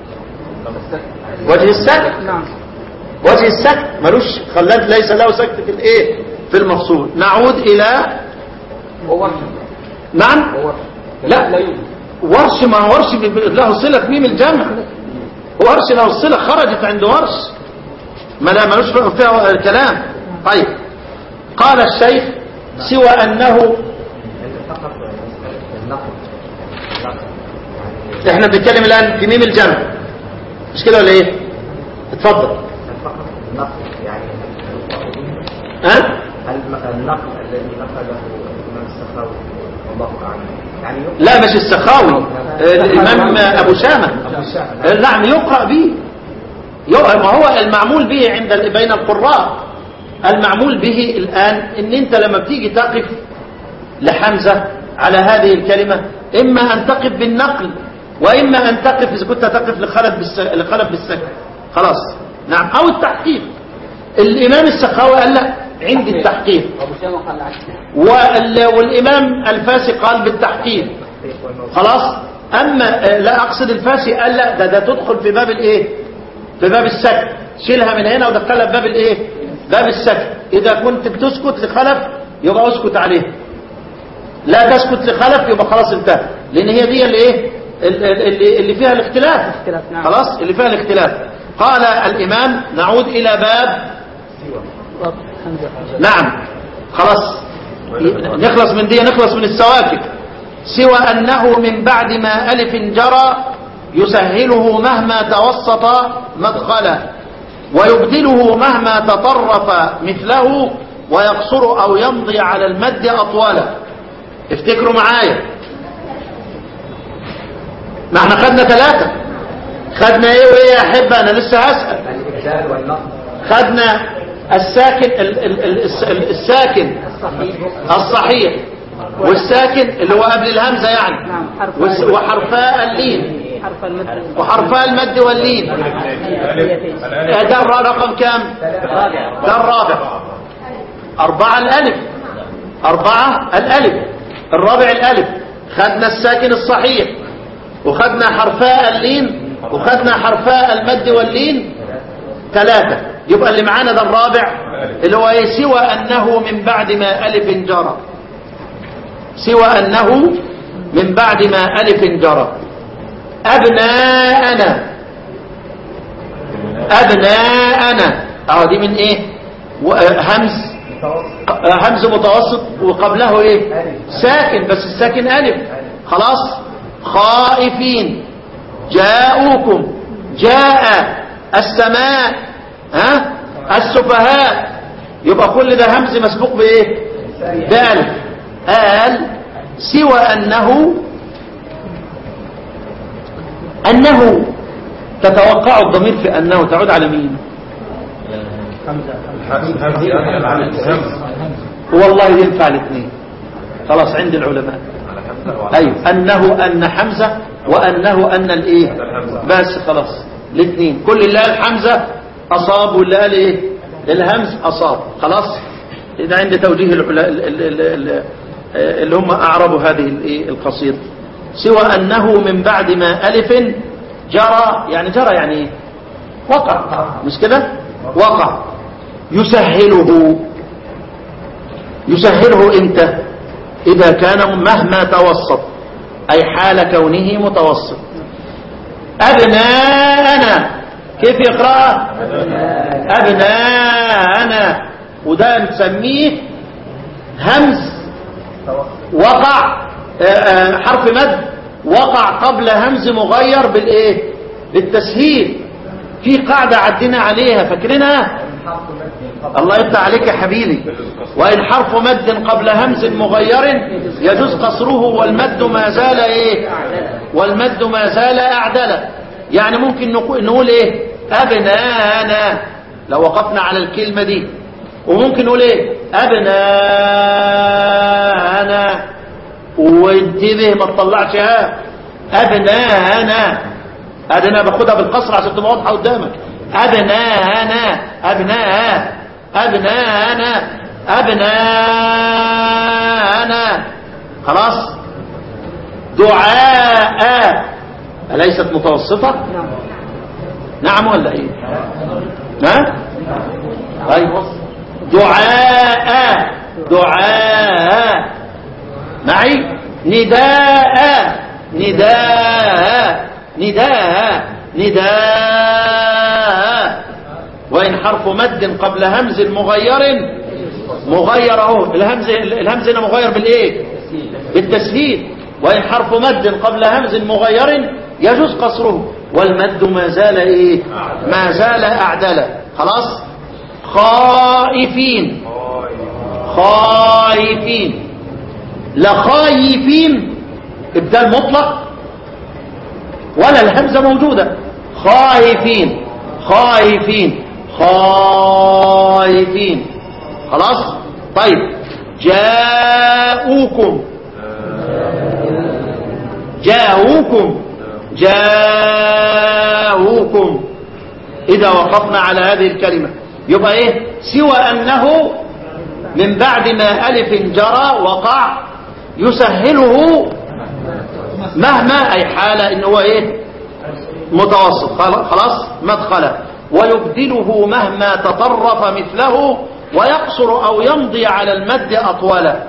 وجه السكت نعم وجه السكت ملوش خلاد ليس له سكت في الايه في المفصول نعود الى وورش نعم وورش لا لا يوجد ورش ما ورش ب- ب- له صله ميم الجمع ورش له الصله خرجت عند ورش ما لا ملوش فيها كلام طيب قال الشيخ سوى انه انت فقط مسألة النقل النقل يعني احنا بنتكلم الان في ميم الجمع مش كده ولا ايه اتفضل فقط النقل يعني ها الم- النقل الذي نقله الإمام السخاوي والله أعلم يعني يقرأ لا مش السخاوي الامام ابو شامه أبو الشام نعم يقرأ به يقرأ ما هو المعمول به عند ال- بين القراء المعمول به الآن ان انت لما بتيجي تقف لحمزة على هذه الكلمة اما ان تقف بالنقل واما ان تقف اذا كنت تقف لخلف بالس... لخلف بالسكن خلاص نعم او التحقيق الامام السخاوي قال لا عندي التحقيق ابو شامه قال العكس وال... والامام الفاسي قال بالتحقيق خلاص اما آه، لا اقصد الفاسي قال لا ده ده تدخل في باب الايه في باب السكت شيلها من هنا ودخلها في باب الايه باب السكت اذا كنت بتسكت لخلف يبقى اسكت عليه لا تسكت لخلف يبقى خلاص انتهى لان هي دي اللي ايه ال- ال- اللي اللي فيها الاختلاف اختلاف، نعم. خلاص اللي فيها الاختلاف قال الامام نعود الى باب حمزة نعم خلاص نخلص من دي نخلص من السواكب سوى أنه من بعد ما ألف جرى يسهله مهما توسط مدخلا ويبدله مهما تطرف مثله ويقصر أو يمضي على المد أطولا افتكروا معايا ما احنا خدنا ثلاثة خدنا ايه وايه يا احبة انا لسه هسأل الإبدال والنقص خدنا الساكن ال ال ال الس- ال- الساكن الصحيح والساكن اللي هو قبل الهمزة يعني نعم حرف والس- وحرفاء اللين حرف المد وحرفاء المد واللين الألف آه، ده الر- رقم كام ده الرابع أربعة الألف أربعة الألف الرابع الألف خدنا الساكن الصحيح وخدنا حرفاء اللين وخدنا حرفاء المد واللين ثلاثة يبقى اللي معانا ده الرابع اللي هو ايه سوى أنه من بعد ما ألف جرى سوى أنه من بعد ما ألف جرى أبناءنا أبناءنا أهو دي من إيه و- آه، همز آه، همز متوسط وقبله إيه ساكن بس الساكن ألف خلاص خائفين جاءوكم جاء السماء ها السفهاء يبقى كل ده همز مسبوق بإيه بألف قال سوى أنه أنه تتوقع الضمير في أنه تعود على مين والله ينفع الاثنين خلاص عند العلماء أيوه أنه أن حمزة وأنه أن الإيه بس خلاص الاثنين كل اللي قال حمزة أصاب واللي قال إيه الهمز أصاب خلاص ده عند توجيه العلا- ال- ال- ال- ال- اللي هم أعربوا هذه الإيه القصيدة سوى أنه من بعد ما ألف جرى يعني جرى يعني إيه وقع مش كده وقع يسهله يسهله امتى إذا كان مهما توسط أي حال كونه متوسط أبناءنا كيف يقرأ أبناءنا وده نسميه همز وقع آه، آه، حرف مد وقع قبل همز مغير بالايه بالتسهيل في قاعدة عدينا عليها فاكرينها الله يفتح عليك يا حبيبي وإن حرف مد قبل همز مغير يجوز قصره والمد ما زال ايه والمد ما زال أعدل يعني ممكن نقو- نقول ايه أبنانا لو وقفنا على الكلمة دي وممكن نقول ايه أبنانا وانتبه ما تطلعش ها أبنانا أنا باخدها بالقصر عشان تبقى واضحة قدامك أبنانا أبناء أبنانا أبنانا خلاص دعاء أليست متوسطة نعم ولا ايه ها طيب دعاء دعاء معي نداء نداء نداء نداء وإن حرف مد قبل همز مغير مغير اهو الهمز الهمز هنا مغير بالايه بالتسهيل وإن حرف مد قبل همز مغير يجوز قصره والمد ما زال ايه ما زال اعدل خلاص خائفين خائفين لخايفين ابدال مطلق ولا الهمزة موجودة خائفين خائفين خائفين خلاص طيب جاءوكم جاءوكم جاءوكم إذا وقفنا على هذه الكلمة يبقى إيه سوى أنه من بعد ما ألف جرى وقع يسهله مهما أي حالة إن هو إيه متوسط خلاص مدخله ويبدله مهما تطرف مثله ويقصر أو يمضي على المد أطولا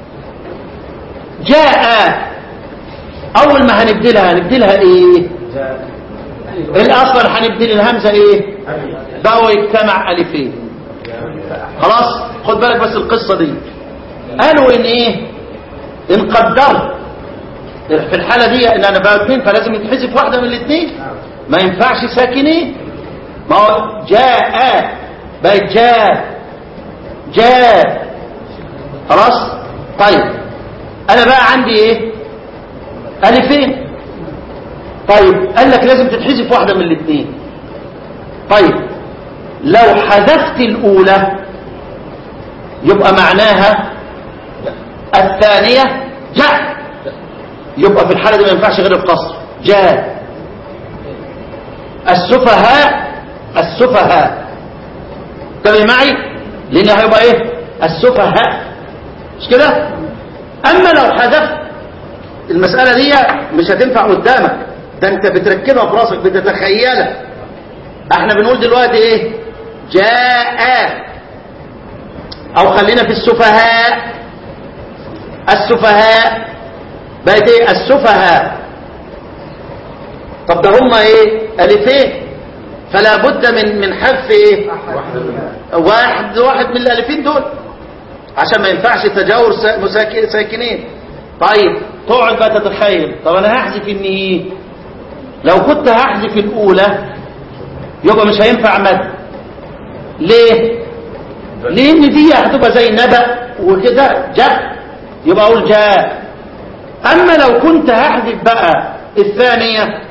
جاء أول ما هنبدلها هنبدلها إيه الأصل هنبدل الهمزة إيه بقوا يجتمع ألفين خلاص خد بالك بس القصة دي قالوا إن إيه إن قدرت في الحالة دي ان انا بقى اثنين فلازم يتحذف واحدة من الاثنين ما ينفعش ساكنين ما هو جاء بقت جاء جاء خلاص طيب انا بقى عندي ايه الفين طيب قال لك لازم تتحذف واحدة من الاثنين طيب لو حذفت الاولى يبقى معناها الثانية جاء يبقى في الحالة دي ما ينفعش غير القصر جاء السفهاء السفهاء تبي معي لان هيبقى ايه السفهاء مش كده اما لو حذفت المسألة دي مش هتنفع قدامك ده انت بتركبها في راسك بتتخيلها احنا بنقول دلوقتي ايه جاء او خلينا في السفهاء السفهاء بقت ايه السفهاء طب ده هما ايه الفين فلا بد من من حذف ايه واحد واحد من الالفين دول عشان ما ينفعش تجاور سا- مساك- ساكنين طيب تقعد بقى تتخيل طب انا هحذف ان ايه لو كنت هحذف الاولى يبقى مش هينفع مد ليه لان دي هتبقى زي نبأ وكده جاء يبقى اقول جاء اما لو كنت هحذف بقى الثانية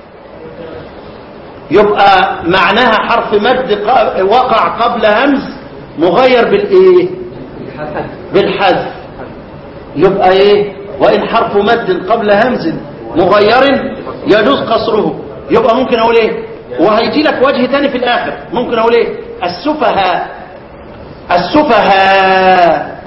يبقى معناها حرف مد ق- وقع قبل همز مغير بالايه بالحذف يبقى ايه وان حرف مد قبل همز مغير يجوز قصره يبقى ممكن اقول ايه وهيجي لك وجه تاني في الاخر ممكن اقول ايه السفهاء السفهاء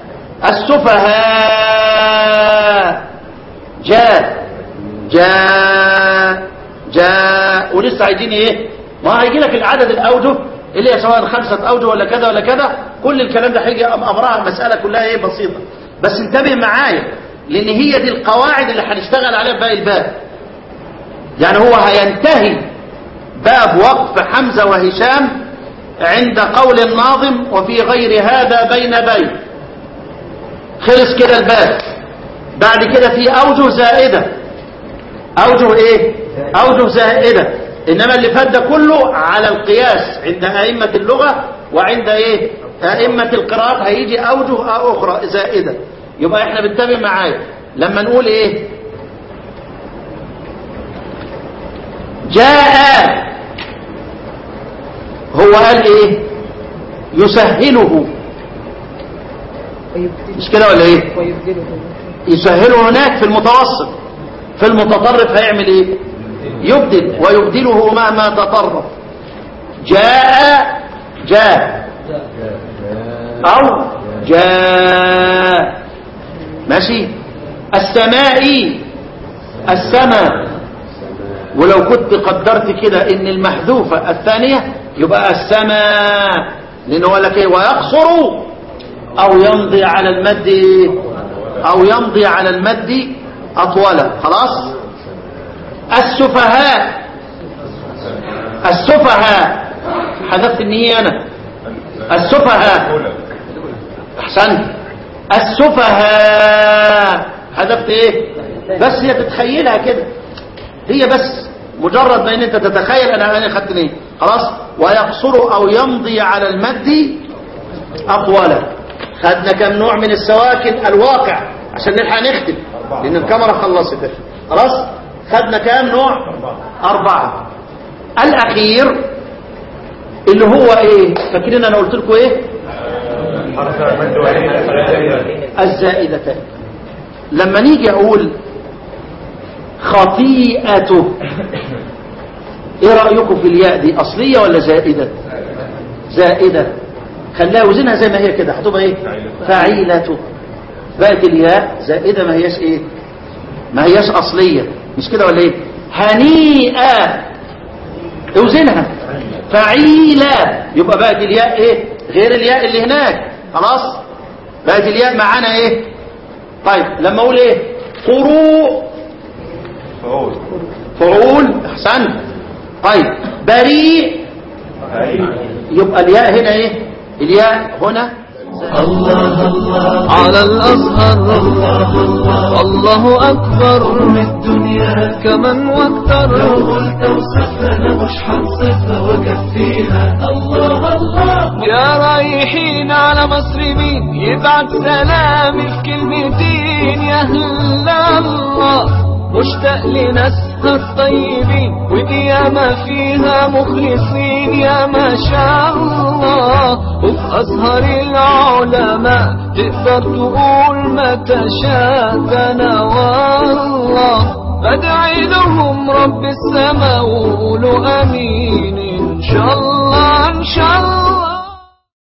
السفهاء جاء جاء جاء ولسه عايزين ايه ما هيجي لك العدد الاوجه اللي هي سواء خمسة اوجه ولا كذا ولا كذا كل الكلام ده هيجي أم- امرها مسألة كلها ايه بسيطة بس انتبه معايا لان هي دي القواعد اللي هنشتغل عليها في باقي الباب يعني هو هينتهي باب وقف حمزة وهشام عند قول الناظم وفي غير هذا بين بين خلص كده الباب بعد كده في أوجه زائدة أوجه إيه أوجه زائدة إنما اللي فات ده كله على القياس عند أئمة اللغة وعند إيه أئمة القراءات هيجي أوجه أخرى زائدة يبقى إحنا بنتبه معايا لما نقول إيه جاء هو قال ايه يسهله ويبدله مش كده ولا ايه ويبدله يسهله هناك في المتوسط في المتطرف هيعمل ايه يبدل ويبدله مهما تطرف جاء جاء او جاء ماشي السماء السماء ولو كنت قدرت كده ان المحذوفة الثانية يبقى السماء لانه قال لك ايه ويقصر او يمضي على المد او يمضي على المد اطولا خلاص السفهاء السفهاء حذفت النية انا السفهاء احسنت السفهاء حذفت ايه بس هي تتخيلها كده هي بس مجرد ما ان انت تتخيل انا انا خدت ايه خلاص ويقصر او يمضي على المد اطولا خدنا كم نوع من السواكن الواقع عشان نلحق نختم لان الكاميرا خلصت خلاص خدنا كام نوع اربعه الاخير اللي هو ايه فاكرين انا قلت لكم ايه حرف مد وعين الزائدتان لما نيجي اقول خطيئته ايه رأيكم في الياء دي اصلية ولا زائدة زائدة خليها وزنها زي ما هي كده هتبقى ايه فعيلته بقت الياء زائدة ما هياش ايه ما هياش اصلية مش كده ولا ايه هنيئة اوزنها فعيلة يبقى بقت الياء ايه غير الياء اللي هناك خلاص بقت الياء معانا ايه طيب لما اقول ايه قروء فعول فعول احسنت طيب بريء يبقى الياء هنا ايه الياء هنا الله الله على الأزهر الله الله الله أكبر من الدنيا كمن لو واكتر قلت وصفنا مش حنصفها وكفيها الله الله يا رايحين على مصر مين يبعت سلامي في كلمتين يا هلا الله مشتاق لناسها الطيبين ودي ياما فيها مخلصين يا ما شاء الله وفي أزهر العلماء تقدر تقول ما تشاء أنا والله بدعي لهم رب السماء وقولوا أمين إن شاء الله إن شاء الله